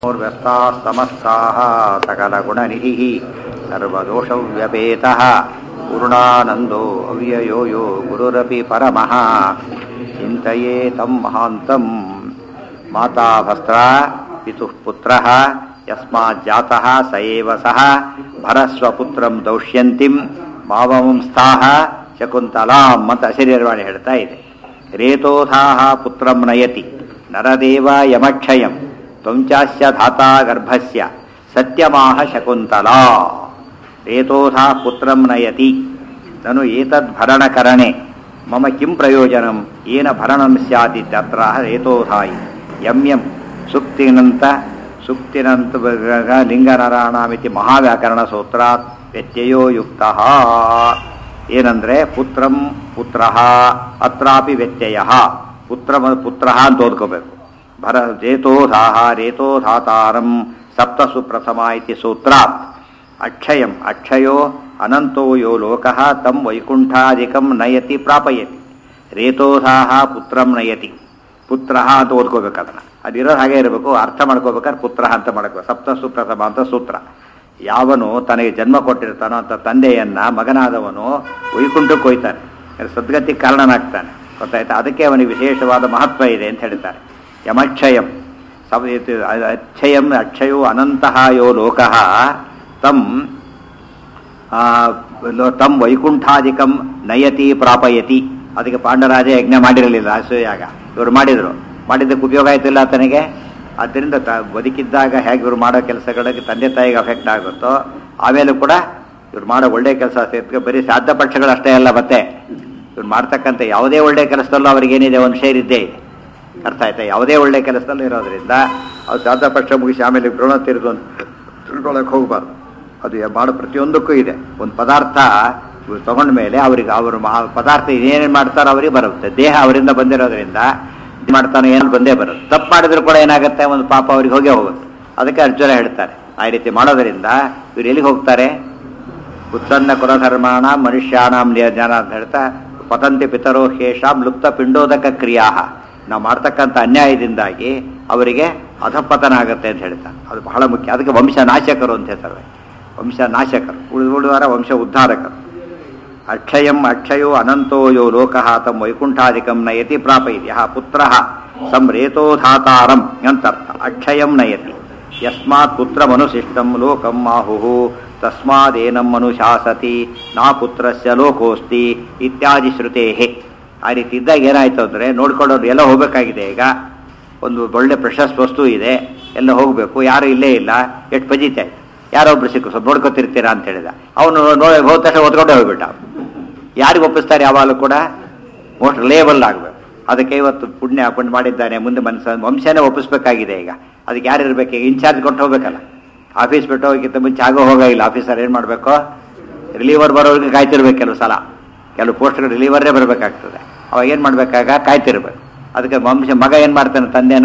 समस्ताः सकलगुणनिधिः सर्वदोषव्यपेतः पूर्णानन्दो अव्ययो यो गुरुरपि परमः चिन्तये तं महान्तम् माता भस्त्रा पितुः पुत्रः यस्माज्जातः स एव सः ಭರಸ್ವಪುತ್ರಂ ದೌಷ್ಯಂತಿಂ ಮಾವಂಸ್ಥಾಹ ಶಕುಂತಲಾಂ ಅಂತ ಶರೀರವಾಣಿ ಹೇಳ್ತಾ ಇದೆ ರೇತೋಧಾಹ ಪುತ್ರಂ ನಯತಿ ನರದೇವ ಯಮಕ್ಷಯಂ ತ್ವಂಚಾಸ್ಯ ಧಾತಾ ಗರ್ಭಸ್ಯ ಸತ್ಯಮಾಹ ಶಕುಂತಲಾ ರೇತೋಧಾ ಪುತ್ರಂ ನಯತಿ ನನು ಏತದ್ಭರಣಕರಣೆ ಮಮ ಕಿಂ ಪ್ರಯೋಜನಂ ಏನ ಭರಣಂ ಸ್ಯಾದಿತ್ಯತ್ರ ರೇತೋಧಾಯಿ ಯಂ ಯಂ ಸುಕ್ತಿನಂತ ಸುಕ್ತಿನಂತ ಲಿಂಗನರಾಣಾಮಿತಿ ಮಹಾವ್ಯಾಕರಣ ಸೂತ್ರಾತ್ ವ್ಯತ್ಯಯೋ ಯುಕ್ತ ಏನಂದ್ರೆ ಪುತ್ರಂ ಪುತ್ರ ಅತ್ರಾಪಿ ವ್ಯತ್ಯಯ ಪುತ್ರ ಪುತ್ರ ಅಂತ ಓದ್ಕೋಬೇಕು ಭರ ರೇತೋಧಾಹ ರೇತೋಧಾತಾರಂ ಸಪ್ತ ಸುಪ್ರಥಮ ಇತಿ ಸೂತ್ರಾತ್ ಅಕ್ಷಯಂ ಅಕ್ಷಯೋ ಅನಂತೋ ಯೋ ಲೋಕಃ ತಂ ವೈಕುಂಠಾಧಿಕಂ ನಯತಿ ಪ್ರಾಪಯತಿ ರೇತೋಧಾಹ ಪುತ್ರಂ ನಯತಿ ಪುತ್ರ ಅಂತ ಓದ್ಕೋಬೇಕು ಅದನ್ನ ಅದಿರೋದು ಹಾಗೆ ಇರಬೇಕು ಅರ್ಥ ಮಾಡ್ಕೋಬೇಕಾದ್ರೆ ಪುತ್ರ ಅಂತ ಮಾಡ್ಕೋಬೇಕು ಸಪ್ತ ಸುಪ್ರಥಮ ಅಂತ ಸೂತ್ರ ಯಾವನು ತನಗೆ ಜನ್ಮ ಕೊಟ್ಟಿರ್ತಾನೋ ಅಂತ ತಂದೆಯನ್ನ ಮಗನಾದವನು ವೈಕುಂಠಕ್ಕೆ ಹೋಯ್ತಾನೆ ಸದ್ಗತಿ ಕಾರಣನಾಗ್ತಾನೆ ಗೊತ್ತಾಯ್ತಾ ಅದಕ್ಕೆ ಅವನಿಗೆ ವಿಶೇಷವಾದ ಮಹತ್ವ ಇದೆ ಅಂತ ಹೇಳ್ತಾರೆ ಯಮಕ್ಷಯಂ ಸಬ್ ಅಕ್ಷಯಂ ಅಕ್ಷಯೋ ಅನಂತಹ ಯೋ ಲೋಕಃ ತಂ ತಂ ವೈಕುಂಠಾಧಿಕಂ ನಯತಿ ಪ್ರಾಪಯತಿ ಅದಕ್ಕೆ ಪಾಂಡರಾಜ ಯಜ್ಞ ಮಾಡಿರಲಿಲ್ಲ ಅಸೂಯಾಗ ಇವರು ಮಾಡಿದರು ಮಾಡಿದ್ದಕ್ಕೆ ಉಪಯೋಗ ಆಯ್ತಿಲ್ಲ ಆತನಿಗೆ ಆದ್ದರಿಂದ ತ ಬದುಕಿದ್ದಾಗ ಹೇಗೆ ಇವ್ರು ಮಾಡೋ ಕೆಲಸಗಳಿಗೆ ತಂದೆ ತಾಯಿಗೆ ಅಫೆಕ್ಟ್ ಆಗುತ್ತೋ ಆಮೇಲೆ ಕೂಡ ಇವ್ರು ಮಾಡೋ ಒಳ್ಳೆ ಕೆಲಸ ಸೇರ್ಕೆ ಬರೀ ಸಾಧ್ಯ ಪಕ್ಷಗಳು ಅಷ್ಟೇ ಅಲ್ಲ ಮತ್ತೆ ಇವ್ರು ಮಾಡ್ತಕ್ಕಂಥ ಯಾವುದೇ ಒಳ್ಳೆ ಕೆಲಸದಲ್ಲೂ ಅವ್ರಿಗೇನಿದೆ ಒಂದು ಶೇರ್ ಇದ್ದೇ ಇದೆ ಅರ್ಥ ಆಯ್ತಾ ಯಾವುದೇ ಒಳ್ಳೆ ಕೆಲಸದಲ್ಲೂ ಇರೋದ್ರಿಂದ ಅವ್ರು ಸಾಧ್ಯ ಪಕ್ಷ ಮುಗಿಸಿ ಆಮೇಲೆ ಋಣ ತಿರುಗು ತಿಳ್ಕೊಳಕ್ಕೆ ಹೋಗ್ಬಾರ್ದು ಅದು ಮಾಡೋ ಪ್ರತಿಯೊಂದಕ್ಕೂ ಇದೆ ಒಂದು ಪದಾರ್ಥ ತಗೊಂಡ ಮೇಲೆ ಅವ್ರಿಗೆ ಅವರು ಪದಾರ್ಥ ಏನೇನು ಮಾಡ್ತಾರೋ ಅವ್ರಿಗೆ ಬರುತ್ತೆ ದೇಹ ಅವರಿಂದ ಬಂದಿರೋದ್ರಿಂದ ಮಾಡ್ತಾನೆ ಏನು ಬಂದೇ ಬರುತ್ತೆ ತಪ್ಪು ಮಾಡಿದ್ರು ಕೂಡ ಏನಾಗುತ್ತೆ ಒಂದು ಪಾಪ ಅವ್ರಿಗೆ ಹೋಗೇ ಹೋಗುತ್ತೆ ಅದಕ್ಕೆ ಅರ್ಜುನ ಹೇಳ್ತಾರೆ ಆ ರೀತಿ ಮಾಡೋದರಿಂದ ಇವ್ರು ಎಲ್ಲಿಗೆ ಹೋಗ್ತಾರೆ ಉತ್ಸನ್ನ ಕುಲಧರ್ಮಾಣ ಮನುಷ್ಯಾಣಂ ಜನ ಅಂತ ಹೇಳ್ತಾ ಪತಂತಿ ಪಿತರೋ ಹೇಷಾಂ ಲುಪ್ತ ಪಿಂಡೋದಕ ಕ್ರಿಯಾ ನಾವು ಮಾಡ್ತಕ್ಕಂಥ ಅನ್ಯಾಯದಿಂದಾಗಿ ಅವರಿಗೆ ಅಧಪತನ ಆಗುತ್ತೆ ಅಂತ ಹೇಳ್ತಾರೆ ಅದು ಬಹಳ ಮುಖ್ಯ ಅದಕ್ಕೆ ವಂಶ ನಾಶಕರು ಅಂತ ಹೇಳ್ತಾರೆ ವಂಶ ನಾಶಕರು ಉಳಿದು ಉಳಿದವರ ವಂಶ ಉದ್ಧಾರಕರು ಅಕ್ಷಯಂ ಅಕ್ಷಯೋ ಅನಂತೋ ಯೋ ಲೋಕಃ ತಂ ವೈಕುಂಠಾಧಿಕಂ ನಯತಿ ಪ್ರಾಪಯತಿ ಯಹ ಪುತ್ರ ಸಂರೇತೋಧಾತಾರಂ ಅಂತರ್ಥ ಅಕ್ಷಯಂ ನಯತಿ ಯಸ್ಮಾತ್ ಪುತ್ರಮನುಶಿಷ್ಟಂ ಲೋಕಂ ಆಹುಹು ತಸ್ಮಾದೇನಂ ಅನುಶಾಸತಿ ನಾ ಪುತ್ರಸ್ಯ ಲೋಕೋಸ್ತಿ ಇತ್ಯಾದಿ ಶ್ರುತೇಹೆ ಆ ರೀತಿ ಇದ್ದಾಗ ಏನಾಯ್ತು ಅಂದರೆ ನೋಡ್ಕೊಂಡವ್ರು ಎಲ್ಲ ಹೋಗಬೇಕಾಗಿದೆ ಈಗ ಒಂದು ಒಳ್ಳೆ ಪ್ರಶಸ್ತ ವಸ್ತು ಇದೆ ಎಲ್ಲ ಹೋಗಬೇಕು ಯಾರು ಇಲ್ಲೇ ಇಲ್ಲ ಎಷ್ಟು ಪಜಿತೆ ಆಯ್ತು ಯಾರೊಬ್ರು ಸಿಕ್ಕು ಸ್ವಲ್ಪ ನೋಡ್ಕೊತಿರ್ತೀರಾ ಅಂತ ಹೇಳಿದ ಅವನು ನೋಡಿ ಹೋದ ತಕ್ಷಣ ಓದ್ಕೊಂಡೇ ಹೋಗ್ಬಿಟ್ಟ ಯಾರಿಗೆ ಒಪ್ಪಿಸ್ತಾರೆ ಯಾವಾಗಲೂ ಕೂಡ ಮೋಸ್ಟ್ ರಿಲೇಬಲ್ ಆಗಬೇಕು ಅದಕ್ಕೆ ಇವತ್ತು ಪುಣ್ಯ ಪುಣ್ಯ ಮಾಡಿದ್ದಾನೆ ಮುಂದೆ ಮನಸ್ಸ ವಂಶನೇ ಒಪ್ಪಿಸ್ಬೇಕಾಗಿದೆ ಈಗ ಅದಕ್ಕೆ ಯಾರು ಇರಬೇಕು ಈಗ ಇನ್ಚಾರ್ಜ್ ಕೊಟ್ಟು ಹೋಗ್ಬೇಕಲ್ಲ ಆಫೀಸ್ ಬಿಟ್ಟು ಹೋಗಿಂತ ಮುಂಚೆ ಆಗೋ ಹೋಗಿಲ್ಲ ಆಫೀಸರ್ ಏನು ಮಾಡಬೇಕು ರಿಲೀವರ್ ಬರೋರಿಗೆ ಕಾಯ್ತಿರ್ಬೇಕು ಕೆಲವು ಸಲ ಕೆಲವು ಪೋಸ್ಟ್ಗಳು ರಿಲೀವರೇ ಬರಬೇಕಾಗ್ತದೆ ಅವಾಗ ಏನು ಮಾಡಬೇಕಾಗ ಕಾಯ್ತಿರ್ಬೇಕು ಅದಕ್ಕೆ ವಂಶ ಮಗ ಏನು ಮಾಡ್ತಾನೆ ತಂದೆನ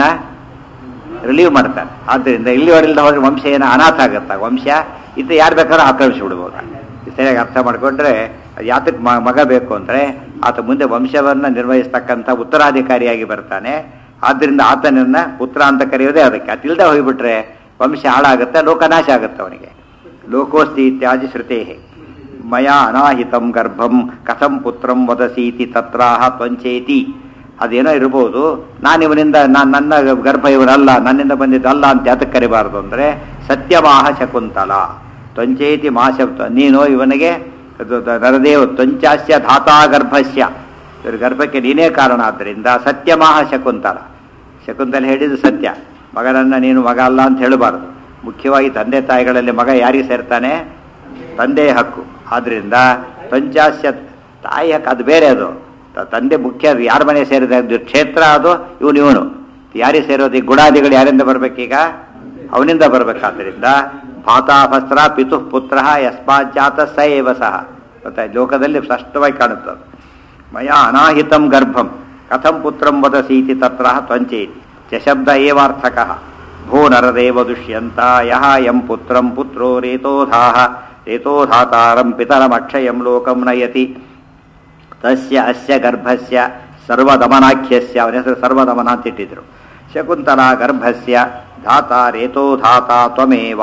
ರಿಲೀವ್ ಮಾಡ್ತಾನೆ ಆದ್ದರಿಂದ ಇಲ್ಲಿವರೆಲ್ಲ ಹೋದ್ರೆ ವಂಶ ಏನೋ ಅನಾಥ ಆಗುತ್ತೆ ವಂಶ ಇದು ಯಾರು ಬೇಕಾದ್ರೂ ಆಕ್ರಮಿಸಿ ಬಿಡ್ಬೋದು ಸರಿಯಾಗಿ ಅರ್ಥ ಮಾಡಿಕೊಂಡ್ರೆ ಯಾತಕ್ಕೆ ಮಗ ಬೇಕು ಅಂದರೆ ಆತ ಮುಂದೆ ವಂಶವನ್ನು ನಿರ್ವಹಿಸ್ತಕ್ಕಂಥ ಉತ್ತರಾಧಿಕಾರಿಯಾಗಿ ಬರ್ತಾನೆ ಆದ್ದರಿಂದ ಆತನನ್ನ ಪುತ್ರ ಅಂತ ಕರೆಯೋದೇ ಅದಕ್ಕೆ ಅತಿಲ್ದೆ ಹೋಗಿಬಿಟ್ರೆ ವಂಶ ಹಾಳಾಗುತ್ತೆ ಲೋಕನಾಶ ಆಗುತ್ತೆ ಅವನಿಗೆ ಲೋಕೋಸ್ತಿ ಇತ್ಯಾದಿ ಶ್ರುತೇ ಮಯ ಅನಾಹಿತಂ ಗರ್ಭಂ ಕಥಂ ಪುತ್ರಂ ವದಸೀತಿ ತತ್ರಾಹ ತ್ವಂಚೇತಿ ಅದೇನೋ ಇರ್ಬೋದು ನಾನು ಇವನಿಂದ ನಾನು ನನ್ನ ಗರ್ಭ ಇವನಲ್ಲ ನನ್ನಿಂದ ಬಂದಿದ್ದಲ್ಲ ಅಂತ ಯಾತಕ್ಕೆ ಕರಿಬಾರ್ದು ಅಂದರೆ ಸತ್ಯಮಾಹ ಶಕುಂತಲ ತ್ವಂಚೇತಿ ಮಾಶ ನೀನು ಇವನಿಗೆ ನರದೇವ ತ್ವಂಚಾಸ್ಯ ಧಾತಾ ಗರ್ಭಸ್ಯ ಇವ್ರ ಗರ್ಭಕ್ಕೆ ನೀನೇ ಕಾರಣ ಆದ್ದರಿಂದ ಸತ್ಯಮಾಹ ಶಕುಂತಲ ಶಕುಂತಲ ಹೇಳಿದ್ದು ಸತ್ಯ ಮಗನನ್ನ ನೀನು ಮಗ ಅಲ್ಲ ಅಂತ ಹೇಳಬಾರ್ದು ಮುಖ್ಯವಾಗಿ ತಂದೆ ತಾಯಿಗಳಲ್ಲಿ ಮಗ ಯಾರಿಗೆ ಸೇರ್ತಾನೆ ತಂದೆಯ ಹಕ್ಕು ಆದ್ರಿಂದ ಪಂಚಾಸ್ಯ ತಾಯಿ ಹಕ್ಕು ಅದು ಬೇರೆ ಅದು ತಂದೆ ಮುಖ್ಯ ಯಾರ ಮನೆ ಸೇರಿದ ಕ್ಷೇತ್ರ ಅದು ಇವನು ಇವನು ಯಾರಿಗೆ ಸೇರೋದು ಈ ಗುಣಾದಿಗಳು ಯಾರಿಂದ ಬರ್ಬೇಕೀಗ ಅವನಿಂದ ಬರ್ಬೇಕಾದ್ರಿಂದ ಭಾತಾಭಸ್ತ್ರ ಪಿತುಃ ಪುತ್ರ ಯಸ್ಮಾಜ್ಜಾತ ಸ ಏವ ಸಹ ಗೊತ್ತಾಯ್ತು ಲೋಕದಲ್ಲಿ ಸ್ಪಷ್ಟವಾಗಿ ಕಾಣುತ್ತದೆ ಮಯ ಅನಾಹಿತಂ ಗರ್ಭಂ ಕಥಂ ಪುತ್ರಂ ವದಸೀತಿ ತತ್ರ ತ್ವಂಚೇತಿ ಚಶಬ್ದ ಏವಾರ್ಥಕ ಭೋ ನರದೇವ ದುಷ್ಯಂತ ಯಹ ಯಂ ಪುತ್ರಂ ಪುತ್ರೋ ರೇತೋಧಾಹ ರೇತೋಧಾತಾರಂ ಪಿತರಮಕ್ಷಯಂ ಲೋಕಂ ನಯತಿ ತಸ್ಯ ಅಸ್ಯ ಗರ್ಭಸ್ಯ ಸರ್ವದಮನಾಖ್ಯಸ್ಯ ಅವನ ಹೆಸರು ಸರ್ವದಮನ ಅಂತ ಇಟ್ಟಿದ್ರು ಶಕುಂತಲಾ ಗರ್ಭಸ್ಯ ಧಾತ ರೇತೋ ಧಾತ ತ್ವಮೇವ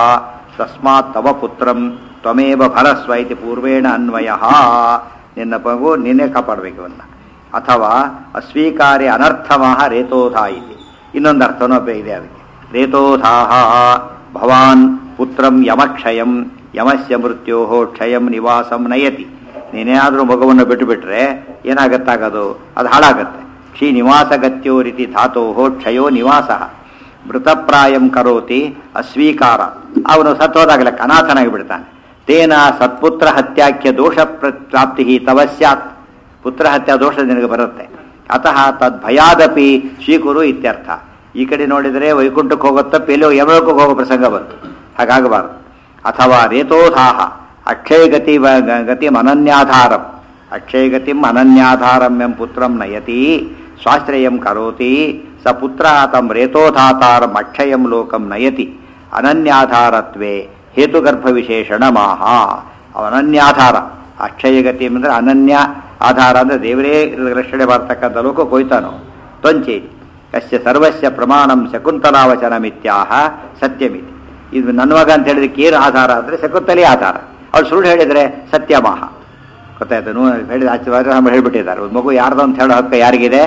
ತಸ್ಮಾತ್ ತವ ಪುತ್ರಂ ತ್ವಮೇವ ಫಲಸ್ವ ಇತಿ ಪೂರ್ವೇಣ ಅನ್ವಯ ನಿನ್ನ ಮಗು ನಿನ್ನೆ ಕಾಪಾಡಬೇಕು ಇವನ್ನ ಅಥವಾ ಅಸ್ವೀಕಾರ್ಯ ಅನರ್ಥಮಃ ರೇತೋಧಾ ಇತಿ ಇನ್ನೊಂದು ಅರ್ಥನೂ ಬೆ- ಇದೆ ಅದಕ್ಕೆ ರೇತೋಧಾಹ ಭವಾನ್ ಪುತ್ರಂ ಯಮಕ್ಷಯಂ ಯಮಸ್ಯ ಮೃತ್ಯೋ ಕ್ಷಯಂ ನಿವಾಸಂ ನಯತಿ ನೀನೇನಾದರೂ ಮಗುವನ್ನು ಬಿಟ್ಟುಬಿಟ್ರೆ ಏನಾಗತ್ತಾಗದು ಅದು ಹಾಳಾಗತ್ತೆ ಕ್ಷಿ ನಿವಾಸಗತ್ಯೋ ರೀತಿ ಧಾತೋ ಕ್ಷಯೋ ನಿವಾಸ ಮೃತಪ್ರಾಯಂ ಕರೋತಿ ಅಸ್ವೀಕಾರ ಅವನು ಸತ್ತೋದಾಗಲ್ಲ ಅನಾಥನಾಗಿ ಬಿಡ್ತಾನೆ ತೇನ ಸತ್ಪುತ್ರ ಹತ್ಯಾಖ್ಯ ದೋಷ ಪ್ರ- ಪ್ರಾಪ್ತಿ ತವ ಸ್ಯಾತ್ ಪುತ್ರ ಹತ್ಯಾ ದೋಷ ನಿನಗೆ ಬರುತ್ತೆ ಅತಃ ತದ್ಭಯಾದಪಿ ಸ್ವೀಕುರು ಇತ್ಯರ್ಥ ಈ ಕಡೆ ನೋಡಿದರೆ ವೈಕುಂಠಕ್ಕೆ ಹೋಗೋ ತಪ್ಪು ಎಲ್ಲೋ ಯಮಲೋಕಕ್ಕೆ ಹೋಗೋ ಪ್ರಸಂಗ ಬಂತು ಹಾಗಾಗಬಾರದು ಅಥವಾ ರೇತೋಧಾಹ ಅಕ್ಷಯಗತಿ ವ- ಗ- ಗತಿಂ ಅನನ್ಯಾಧಾರಂ ಅಕ್ಷಯಗತಿಂ ಅನನ್ಯಾಧಾರಂ ಎಂ ಪುತ್ರಂ ನಯತಿ ಸ್ವಾಶ್ರಯಂ ಕರೋತಿ ಸ ಪುತ್ರ ತಂ ರೇತೋಧಾತಾರಂ ಅಕ್ಷಯಂ ಲೋಕಂ ನಯತಿ ಅನನ್ಯಾಧಾರತ್ವೇ ಹೇತುಗರ್ಭ ವಿಶೇಷಣ ಮಾಹ ಅವ ಅನನ್ಯಾಧಾರ ಅಕ್ಷಯಗತಿ ಅಂದರೆ ಅನನ್ಯ ಆಧಾರ ಅಂದರೆ ದೇವರೇ ರಕ್ಷಣೆ ಮಾಡ್ತಕ್ಕಂಥ ಲೋಕ ಕೊಯ್ತಾನೋ ತ್ವಂಚೇತಿ ಕಸ್ಯ ಸರ್ವಸ್ಯ ಪ್ರಮಾಣಂ ಶಕುಂತಲಾವಚನಮಿತ್ಯಾಹ ಸತ್ಯಮಿತಿ ಇದು ನನ್ನ ಮಗ ಅಂತ ಹೇಳಿದಕ್ಕೆ ಏನು ಆಧಾರ ಅಂದರೆ ಶಕುಂತಲೇ ಆಧಾರ ಅವ್ರು ಸುಳ್ಳು ಹೇಳಿದರೆ ಸತ್ಯಮಾಹ ಗೊತ್ತಾಯ್ತು ನೂ ಹೇಳಿದ ಆಚೆ ನಮ್ಮ ಹೇಳ್ಬಿಟ್ಟಿದ್ದಾರೆ ಒಂದು ಮಗು ಯಾರ್ದು ಅಂತ ಹೇಳೋ ಹಕ್ಕ ಯಾರಿಗಿದೆ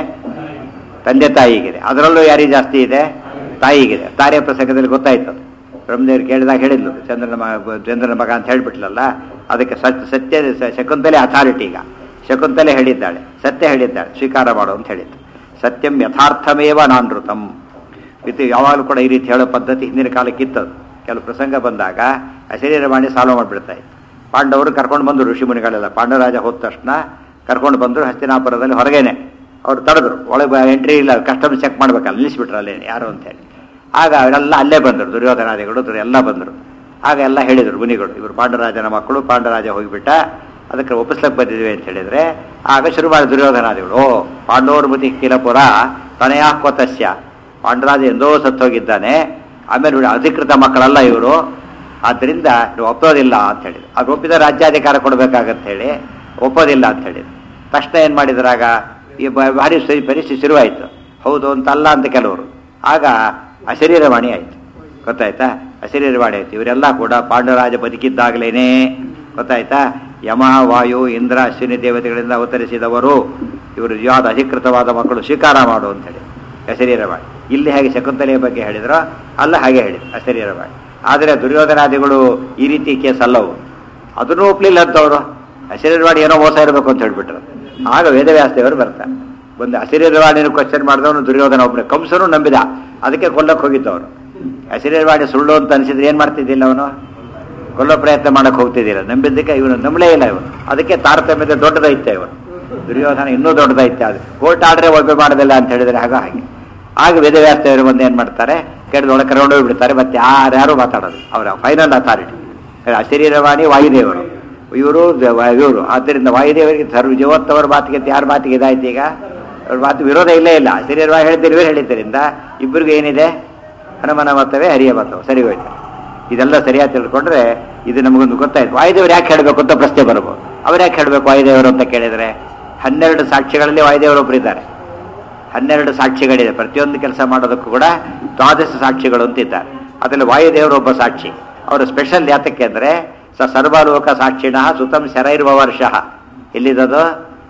ತಂದೆ ತಾಯಿಗಿದೆ ಅದರಲ್ಲೂ ಯಾರಿಗೆ ಜಾಸ್ತಿ ಇದೆ ತಾಯಿಗಿದೆ ತಾಯಿಯ ಪ್ರಸಂಗದಲ್ಲಿ ಗೊತ್ತಾಯ್ತು ಅದು ಬ್ರಹ್ಮದೇವರು ಕೇಳಿದಾಗ ಹೇಳಿದ್ಲು ಚಂದ್ರನ ಮಗ ಚಂದ್ರನ ಮಗ ಅಂತ ಹೇಳ್ಬಿಟ್ಲಲ್ಲ ಅದಕ್ಕೆ ಸತ್ಯ ಸತ್ಯ ಸ- ಶಕುಂತಲೆ ಅಥಾರಿಟಿ ಈಗ ಶಕುಂತಲೆ ಹೇಳಿದ್ದಾಳೆ ಸತ್ಯ ಹೇಳಿದ್ದಾಳೆ ಸ್ವೀಕಾರ ಮಾಡು ಅಂತ ಹೇಳಿದ್ದು ಸತ್ಯಂ ಯಥಾರ್ಥಮೇವ ನಾನೃತಂ ಇದು ಯಾವಾಗಲೂ ಕೂಡ ಈ ರೀತಿ ಹೇಳೋ ಪದ್ಧತಿ ಹಿಂದಿನ ಕಾಲಕ್ಕಿತ್ತದು ಕೆಲವು ಪ್ರಸಂಗ ಬಂದಾಗ ಅಶರೀರ ಮಾಡಿ ಸಾಲ್ವ್ ಮಾಡಿಬಿಡ್ತಾ ಇತ್ತು ಪಾಂಡವರು ಕರ್ಕೊಂಡು ಬಂದರು ಋಷಿಮುನಿಗಳೆಲ್ಲ ಪಾಂಡವರಾಜ ಹೋದ ತಕ್ಷಣ ಕರ್ಕೊಂಡು ಬಂದರು ಹಸ್ತಿನಾಪುರದಲ್ಲಿ ಹೊರಗೇನೆ ಅವ್ರು ತಡೆದ್ರು ಒಳಗೆ ಎಂಟ್ರಿ ಇಲ್ಲ ಕಸ್ಟಮ್ಸ್ ಚೆಕ್ ಮಾಡ್ಬೇಕಲ್ಲ ನಿಲ್ಲಿಸ್ಬಿಟ್ರು ಅಲ್ಲೇ ಯಾರು ಅಂತ ಹೇಳಿ ಆಗ ಅವರೆಲ್ಲ ಅಲ್ಲೇ ಬಂದರು ದುರ್ಯೋಧನಾದಿಗಳು ದುರ್ ಎಲ್ಲ ಬಂದರು ಆಗ ಎಲ್ಲ ಹೇಳಿದರು ಮುನಿಗಳು ಇವರು ಪಾಂಡರಾಜನ ಮಕ್ಕಳು ಪಾಂಡರಾಜ ಹೋಗಿಬಿಟ್ಟ ಅದಕ್ಕೆ ಒಪ್ಪಿಸ್ಲಕ್ಕೆ ಬಂದಿದ್ವಿ ಅಂತ ಹೇಳಿದ್ರೆ ಆಗ ಶುರು ಮಾಡಿ ದುರ್ಯೋಧನಾದಿಗಳು ಓ ಪಾಂಡವರು ಮತಿ ಕಿಲಪುರ ತನಯಾಕ್ವತಸ್ಯ ಪಾಂಡರಾಜ ಎಂದೋ ಸತ್ತೋಗಿದ್ದಾನೆ ಆಮೇಲೆ ಇವ್ರು ಅಧಿಕೃತ ಮಕ್ಕಳಲ್ಲ ಇವರು ಆದ್ದರಿಂದ ನೀವು ಒಪ್ಪೋದಿಲ್ಲ ಅಂತ ಹೇಳಿದ್ರು ಅದು ಒಪ್ಪಿದ ರಾಜ್ಯಾಧಿಕಾರ ಕೊಡಬೇಕಾಗಂತ ಹೇಳಿ ಒಪ್ಪೋದಿಲ್ಲ ಅಂತ ಹೇಳಿದ್ರು ತಕ್ಷಣ ಏನು ಮಾಡಿದ್ರಾಗ ಈ ಬ- ಭಾರಿ ಸರಿ ಪರಿಸ್ಥಿತಿ ಶುರುವಾಯಿತು ಹೌದು ಅಂತ ಅಲ್ಲ ಅಂತ ಕೆಲವರು ಆಗ ಅಶರೀರವಾಣಿ ಆಯಿತು ಗೊತ್ತಾಯ್ತಾ ಅಶರೀರವಾಣಿ ಆಯ್ತು ಇವರೆಲ್ಲ ಕೂಡ ಪಾಂಡವರಾಜ ಬದುಕಿದ್ದಾಗಲೇನೆ ಗೊತ್ತಾಯ್ತಾ ಯಮ ವಾಯು ಇಂದ್ರ ಅಶ್ವಿನಿ ದೇವತೆಗಳಿಂದ ಅವತರಿಸಿದವರು ಇವರು ಯಾವ್ದು ಅಧಿಕೃತವಾದ ಮಕ್ಕಳು ಸ್ವೀಕಾರ ಮಾಡು ಅಂತ ಹೇಳಿ ಅಶರೀರವಾಣಿ ಇಲ್ಲಿ ಹೇಗೆ ಶಕುಂತಲೆಯ ಬಗ್ಗೆ ಹೇಳಿದ್ರೋ ಅಲ್ಲ ಹಾಗೆ ಹೇಳಿದ್ರು ಅಶರೀರವಾಣಿ ಆದರೆ ದುರ್ಯೋಧನಾದಿಗಳು ಈ ರೀತಿ ಕೇಸ್ ಅಲ್ಲವು ಅದನ್ನು ಒಪ್ಲಿಲ್ಲ ಅಂತವರು ಅಶರೀರವಾಣಿ ಏನೋ ಮೋಸ ಇರಬೇಕು ಅಂತ ಹೇಳ್ಬಿಟ್ರು ಆಗ ವೇದವ್ಯಾಸದೇವರು ಬರ್ತಾರೆ ಒಂದು ಅಶರೀರವಾಣಿನ ಕ್ವಶನ್ ಮಾಡಿದವನು ದುರ್ಯೋಧನ ಒಬ್ಬನೇ ಕಂಸನು ನಂಬಿದ ಅದಕ್ಕೆ ಕೊಲ್ಲಕ್ಕೆ ಹೋಗಿದ್ದವನು ಅಶರೀರವಾಣಿ ಸುಳ್ಳು ಅಂತ ಅನಿಸಿದ್ರೆ ಏನು ಮಾಡ್ತಿದ್ದಿಲ್ಲ ಅವನು ಕೊಲ್ಲೋ ಪ್ರಯತ್ನ ಮಾಡಕ್ಕೆ ಹೋಗ್ತಿದ್ದೀರ ನಂಬಿದ್ದಕ್ಕೆ ಇವನು ನಂಬಲೇ ಇಲ್ಲ ಇವನು ಅದಕ್ಕೆ ತಾರತಮ್ಯದ ದೊಡ್ಡ ದೈತ್ಯ ಇವನು ದುರ್ಯೋಧನ ಇನ್ನೂ ದೊಡ್ಡ ದೈತ್ಯ ಅದು ಕೋರ್ಟ್ ಆರ್ಡ್ರೆ ಒಬ್ಬೆ ಮಾಡೋದಿಲ್ಲ ಅಂತ ಹೇಳಿದ್ರೆ ಆಗ ಹಾಗೆ ಆಗ ವೇದವ್ಯಾಸದೇವರು ಬಂದು ಏನು ಮಾಡ್ತಾರೆ ಕೆಡದೊಳಗೆ ಕರ್ಕೊಂಡು ಹೋಗ್ಬಿಡ್ತಾರೆ ಮತ್ತೆ ಯಾರ್ಯಾರು ಮಾತಾಡೋದು ಅವರ ಫೈನಲ್ ಅಥಾರಿಟಿ ಅಶರೀರವಾಣಿ ವಾಯುದೇವರು ಇವರು ಇವರು ಆದ್ದರಿಂದ ವಾಯುದೇವರಿಗೆ ಸರ್ವ ಜೀವತ್ತವರ ಮಾತಿಗೆ ಯಾರ ಮಾತಿಗೆ ಇದಾಯ್ತು ಈಗ ಅವ್ರ ಮಾತು ವಿರೋಧ ಇಲ್ಲೇ ಇಲ್ಲ ಶರೀರವಾಗಿ ಹೇಳಿದ್ದೀರಿ ಇವರು ಹೇಳಿದ್ದರಿಂದ ಇಬ್ಬರಿಗೂ ಏನಿದೆ ಹನುಮನ ಮತವೇ ಹರಿಯ ಮತವು ಸರಿ ಹೋಯ್ತು ಇದೆಲ್ಲ ಸರಿಯಾಗಿ ತಿಳ್ಕೊಂಡ್ರೆ ಇದು ನಮಗೊಂದು ಗೊತ್ತಾಯ್ತು ವಾಯುದೇವರು ಯಾಕೆ ಹೇಳಬೇಕು ಅಂತ ಪ್ರಶ್ನೆ ಬರ್ಬೋದು ಅವ್ರು ಯಾಕೆ ಹೇಳಬೇಕು ವಾಯುದೇವರು ಅಂತ ಕೇಳಿದರೆ ಹನ್ನೆರಡು ಸಾಕ್ಷಿಗಳಲ್ಲಿ ವಾಯುದೇವರು ಒಬ್ಬರಿದ್ದಾರೆ ಹನ್ನೆರಡು ಸಾಕ್ಷಿಗಳಿದೆ ಪ್ರತಿಯೊಂದು ಕೆಲಸ ಮಾಡೋದಕ್ಕೂ ಕೂಡ ದ್ವಾದಶ ಸಾಕ್ಷಿಗಳು ಅಂತಿದ್ದಾರೆ ಅದರಲ್ಲಿ ವಾಯುದೇವರು ಒಬ್ಬ ಸಾಕ್ಷಿ ಅವರು ಸ್ಪೆಷಲ್ ಯಾತಕ್ಕೆ ಅಂದರೆ ಸ ಸರ್ವಲೋಕ ಸಾಕ್ಷಿಣ ಸುತಂ ಶರೈರ್ವರ್ಷ ಎಲ್ಲಿದದು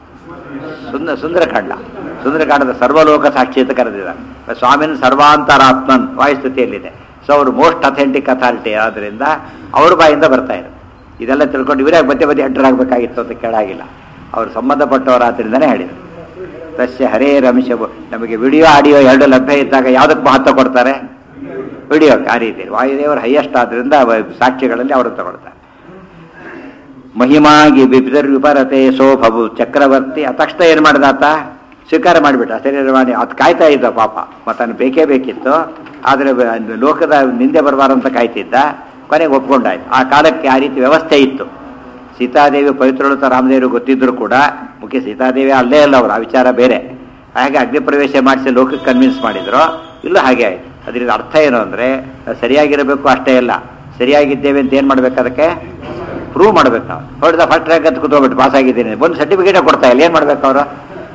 ಸುಂದ ಸುಂದರಕಾಂಡ ಸುಂದರಕಾಂಡದ ಸರ್ವಲೋಕ ಸಾಕ್ಷಿ ಅಂತ ಕರೆದಿದ್ದಾರೆ ಸ್ವಾಮಿನ ಸರ್ವಾಂತರಾತ್ಮನ್ ವಾಯುಸ್ತುತಿಯಲ್ಲಿದೆ ಸೊ ಅವರು ಮೋಸ್ಟ್ ಅಥೆಂಟಿಕ್ ಅಥಾರಿಟಿ ಆದ್ರಿಂದ ಅವ್ರ ಬಾಯಿಂದ ಬರ್ತಾ ಇದ್ರು ಇದೆಲ್ಲ ತಿಳ್ಕೊಂಡು ಇವರೇ ಮಧ್ಯೆ ಮಧ್ಯೆ ಎಂಟರ್ ಆಗಬೇಕಾಗಿತ್ತು ಅಂತ ಕೇಳಾಗಿಲ್ಲ ಅವರು ಸಂಬಂಧಪಟ್ಟವರಾದ್ರಿಂದನೇ ಹೇಳಿದರು ತಸ್ಯ ಹರೇ ರಮೇಶ ನಮಗೆ ವಿಡಿಯೋ ಆಡಿಯೋ ಎರಡು ಲಭ್ಯ ಇದ್ದಾಗ ಯಾವುದಕ್ಕೆ ಮಹತ್ವ ಕೊಡ್ತಾರೆ ವಿಡಿಯೋ ಆ ರೀತಿ ವಾಯುದೇವರು ಹೈಯೆಸ್ಟ್ ಆದ್ರಿಂದ ಅವ- ಸಾಕ್ಷಿಗಳಲ್ಲಿ ಅವರು ತಗೊಳ್ತಾರೆ ಮಹಿಮಾಗಿ ಬಿಪಿದರ್ ವಿಪರತೆ ಸೋಭವು ಚಕ್ರವರ್ತಿ ಆ ತಕ್ಷಣ ಏನು ಮಾಡಿದಾತ ಸ್ವೀಕಾರ ಮಾಡಿಬಿಟ್ಟ ಶರೀರವಾಣಿ ಅದು ಕಾಯ್ತಾ ಇದ್ದ ಪಾಪ ಮತ್ತನ್ನು ಬೇಕೇ ಬೇಕಿತ್ತು ಆದರೆ ಬ- ಲೋಕದ ನಿಂದೆ ಬರಬಾರಂತ ಕಾಯ್ತಿದ್ದ ಕೊನೆಗೆ ಒಪ್ಕೊಂಡಾಯ್ತು ಆ ಕಾಲಕ್ಕೆ ಆ ರೀತಿ ವ್ಯವಸ್ಥೆ ಇತ್ತು ಸೀತಾದೇವಿ ಪವಿತ್ರಳುತ ರಾಮದೇವರು ಗೊತ್ತಿದ್ರು ಕೂಡ ಮುಖ್ಯ ಸೀತಾದೇವಿ ಅಲ್ಲೇ ಅಲ್ಲ ಅವರು ಆ ವಿಚಾರ ಬೇರೆ ಹಾಗೆ ಅಗ್ನಿ ಪ್ರವೇಶ ಮಾಡಿಸಿ ಲೋಕಕ್ಕೆ ಕನ್ವಿನ್ಸ್ ಮಾಡಿದ್ರು ಇಲ್ಲ ಹಾಗೆ ಆಯ್ತು ಅದರಿಂದ ಅರ್ಥ ಏನು ಅಂದರೆ ಸರಿಯಾಗಿರಬೇಕು ಅಷ್ಟೇ ಇಲ್ಲ ಸರಿಯಾಗಿದ್ದೇವೆ ಅಂತ ಏನು ಮಾಡ್ಬೇಕು ಅದಕ್ಕೆ ಪ್ರೂವ್ ಮಾಡ್ಬೇಕು ನಾವು ಹೊಡೆದ ಫಸ್ಟ್ ರ್ಯಾಂಕ್ ಅಂತ ಕೂತ್ಕೊಬಿಟ್ಟು ಪಾಸ್ ಆಗಿದ್ದೀನಿ ಒಂದು ಸರ್ಟಿಫಿಕೇಟ್ ಕೊಡ್ತಾ ಇಲ್ಲ ಏನು ಮಾಡ್ಬೇಕು ಅವರು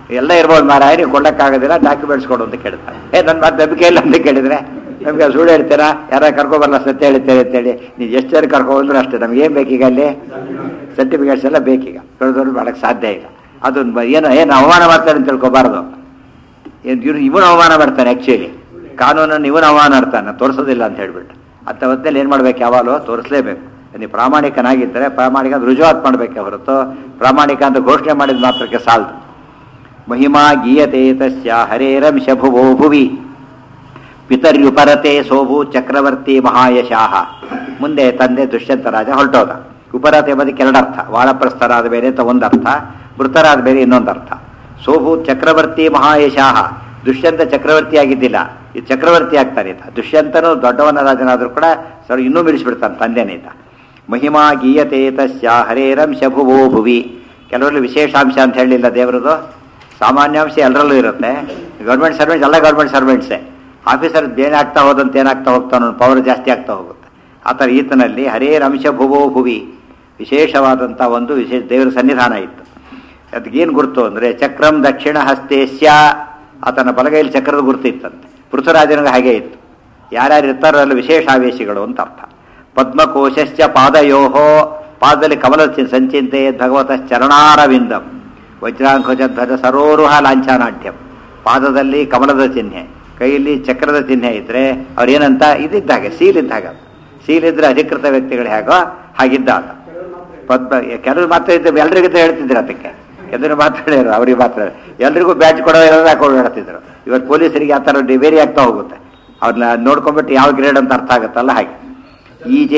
ಎಲ್ಲ ಇರ್ಬೋದು ಮಾರಾಯ ನೀವು ಕೊಡಕ್ಕಾಗೋದಿಲ್ಲ ಡಾಕ್ಯುಮೆಂಟ್ಸ್ ಕೊಡು ಅಂತ ಕೇಳ್ತಾರೆ ಏ ನನ್ನ ಮಾತು ನಂಬಿಕೆ ಇಲ್ಲ ಅಂತ ಕೇಳಿದ್ರೆ ನಮ್ಗೆ ಸುಳ್ಳು ಹೇಳ್ತೀರಾ ಯಾರ ಕರ್ಕೊಬರಲ್ಲ ಸತ್ಯ ಹೇಳ್ತೇವೆ ಅಂತೇಳಿ ನೀವು ಎಷ್ಟು ಜನ ಕರ್ಕೊಂಡ್ರು ಅಷ್ಟೇ ನಮ್ಗೆ ಏನು ಬೇಕೀಗ ಅಲ್ಲಿ ಸರ್ಟಿಫಿಕೇಟ್ಸ್ ಎಲ್ಲ ಬೇಕೀಗ ದೊಡ್ಡ ಮಾಡಕ್ಕೆ ಸಾಧ್ಯ ಇಲ್ಲ ಅದು ಏನೋ ಏನು ಅವಮಾನ ಮಾಡ್ತಾರೆ ಅಂತ ತಿಳ್ಕೊಬಾರ್ದು ಇವ್ರು ಇವನು ಅವಮಾನ ಮಾಡ್ತಾನೆ ಆ್ಯಕ್ಚುಲಿ ಕಾನೂನನ್ನು ಇವನು ಅವಮಾನ ಮಾಡ್ತಾನೆ ತೋರಿಸೋದಿಲ್ಲ ಅಂತ ಹೇಳ್ಬಿಟ್ಟು ಅಂತ ಹೊತ್ತಲ್ಲಿ ಏನು ಮಾಡ್ಬೇಕು ಯಾವಾಗಲೂ ತೋರಿಸಲೇಬೇಕು ನೀವು ಪ್ರಾಮಾಣಿಕನಾಗಿದ್ದರೆ ಪ್ರಾಮಾಣಿಕ ಅಂತ ರುಜುವಾತ್ ಮಾಡಬೇಕೆ ಹೊರತು ಪ್ರಾಮಾಣಿಕ ಅಂತ ಘೋಷಣೆ ಮಾಡಿದ ಮಾತ್ರಕ್ಕೆ ಸಾಲದು ಮಹಿಮಾ ಗೀಯತೆ ತಸ್ಯ ಹರೇರಂಶ ಭುವೋ ಭುವಿ ಪಿತರ್ಯುಪರತೆ ಸೋಭು ಚಕ್ರವರ್ತಿ ಮಹಾಯಶಾಹ ಮುಂದೆ ತಂದೆ ದುಷ್ಯಂತ ರಾಜ ಹೊರಟೋದ ಉಪರತೆ ಬದಕ್ಕೆ ಎರಡರ್ಥ ವಾಳಪ್ರಸ್ಥರಾದ ಬೇರೆ ಅಂತ ಒಂದರ್ಥ ಮೃತರಾದ ಬೇರೆ ಇನ್ನೊಂದರ್ಥ ಸೋಭು ಚಕ್ರವರ್ತಿ ಮಹಾಯಶಾಹ ದುಷ್ಯಂತ ಚಕ್ರವರ್ತಿ ಆಗಿದ್ದಿಲ್ಲ ಇದು ಚಕ್ರವರ್ತಿ ಆಗ್ತಾನೆ ಈತ ದುಷ್ಯಂತನು ದೊಡ್ಡವನ ರಾಜನಾದರೂ ಕೂಡ ಸರ್ ಇನ್ನೂ ಮೀರಿಸ್ಬಿಡ್ತಾನೆ ತಂದೆನೇತ ಮಹಿಮಾ ಗೀಯತೆ ತಸ್ಯ ಹರೇರಂಶ ಭುವೋ ಭುವಿ ಕೆಲವರಲ್ಲಿ ವಿಶೇಷಾಂಶ ಅಂತ ಹೇಳಿಲ್ಲ ದೇವರದು ಸಾಮಾನ್ಯಾಂಶ ಎಲ್ಲರಲ್ಲೂ ಇರುತ್ತೆ ಗೌರ್ಮೆಂಟ್ ಸರ್ವೆಂಟ್ಸ್ ಎಲ್ಲ ಗೌರ್ಮೆಂಟ್ ಸರ್ವೆಂಟ್ಸೇ ಆಫೀಸರ್ ಏನಾಗ್ತಾ ಹೋದಂತೆ ಏನಾಗ್ತಾ ಹೋಗ್ತಾನೋ ಪವರ್ ಜಾಸ್ತಿ ಆಗ್ತಾ ಹೋಗುತ್ತೆ ಆ ಥರ ಈತನಲ್ಲಿ ಹರೇರಂಶ ಭುವೋ ಭುವಿ ವಿಶೇಷವಾದಂಥ ಒಂದು ವಿಶೇಷ ದೇವರ ಸನ್ನಿಧಾನ ಇತ್ತು ಅದಕ್ಕೇನು ಗುರುತು ಅಂದರೆ ಚಕ್ರಂ ದಕ್ಷಿಣ ಹಸ್ತೇಶ್ಯ ಆತನ ಬಲಗೈಲಿ ಚಕ್ರದ ಗುರುತು ಇತ್ತಂತೆ ಪೃಥ್ವರಾಜನಿಗೆ ಹಾಗೆ ಇತ್ತು ಯಾರ್ಯಾರು ಇರ್ತಾರೋ ಅಲ್ಲಿ ವಿಶೇಷ ಆವೇಶಿಗಳು ಅಂತ ಅರ್ಥ ಪದ್ಮಕೋಶಶ್ಚ ಪಾದಯೋಹೋ ಪಾದದಲ್ಲಿ ಕಮಲ ಚಿ- ಸಂಚಿಂತೆ ಭಗವತ ಚರಣಾರವಿಂದಂ ವಜ್ರಾಂಕುಜ ಧ್ವಜ ಸರೋರುಹ ಲಾಂಛನಾಢ್ಯಂ ಪಾದದಲ್ಲಿ ಕಮಲದ ಚಿಹ್ನೆ ಕೈಯಲ್ಲಿ ಚಕ್ರದ ಚಿಹ್ನೆ ಇದ್ರೆ ಅವ್ರೇನಂತ ಇದ್ದಿದ್ದ ಹಾಗೆ ಸೀಲ್ ಇದ್ದ ಹಾಗೆ ಸೀಲ್ ಇದ್ರೆ ಅಧಿಕೃತ ವ್ಯಕ್ತಿಗಳು ಹೇಗೋ ಹಾಗಿದ್ದ ಆತ ಪದ್ಮ ಕೆಲವರು ಮಾತ್ರ ಇದ್ದ ಎಲ್ರಿಗಿಂತ ಹೇಳ್ತಿದ್ರು ಅದಕ್ಕೆ ಕೆಲವರು ಮಾತ್ರ ಹೇಳಿದ್ರು ಅವ್ರಿಗೆ ಮಾತ್ರ ಎಲ್ರಿಗೂ ಬ್ಯಾಚ್ ಕೊಡೋ ಎಲ್ಲ ಹಾಕೊಂಡು ಹೇಳ್ತಿದ್ರು ಇವತ್ತು ಪೊಲೀಸರಿಗೆ ಆ ಥರ ವೇರಿ ಆಗ್ತಾ ಹೋಗುತ್ತೆ ಅವ್ರನ್ನ ನೋಡ್ಕೊಂಡ್ಬಿಟ್ಟು ಯಾವ ಗ್ರೇಡ್ ಅಂತ ಅರ್ಥ ಆಗುತ್ತಲ್ಲ ಹಾಗೆ ಈಜೆ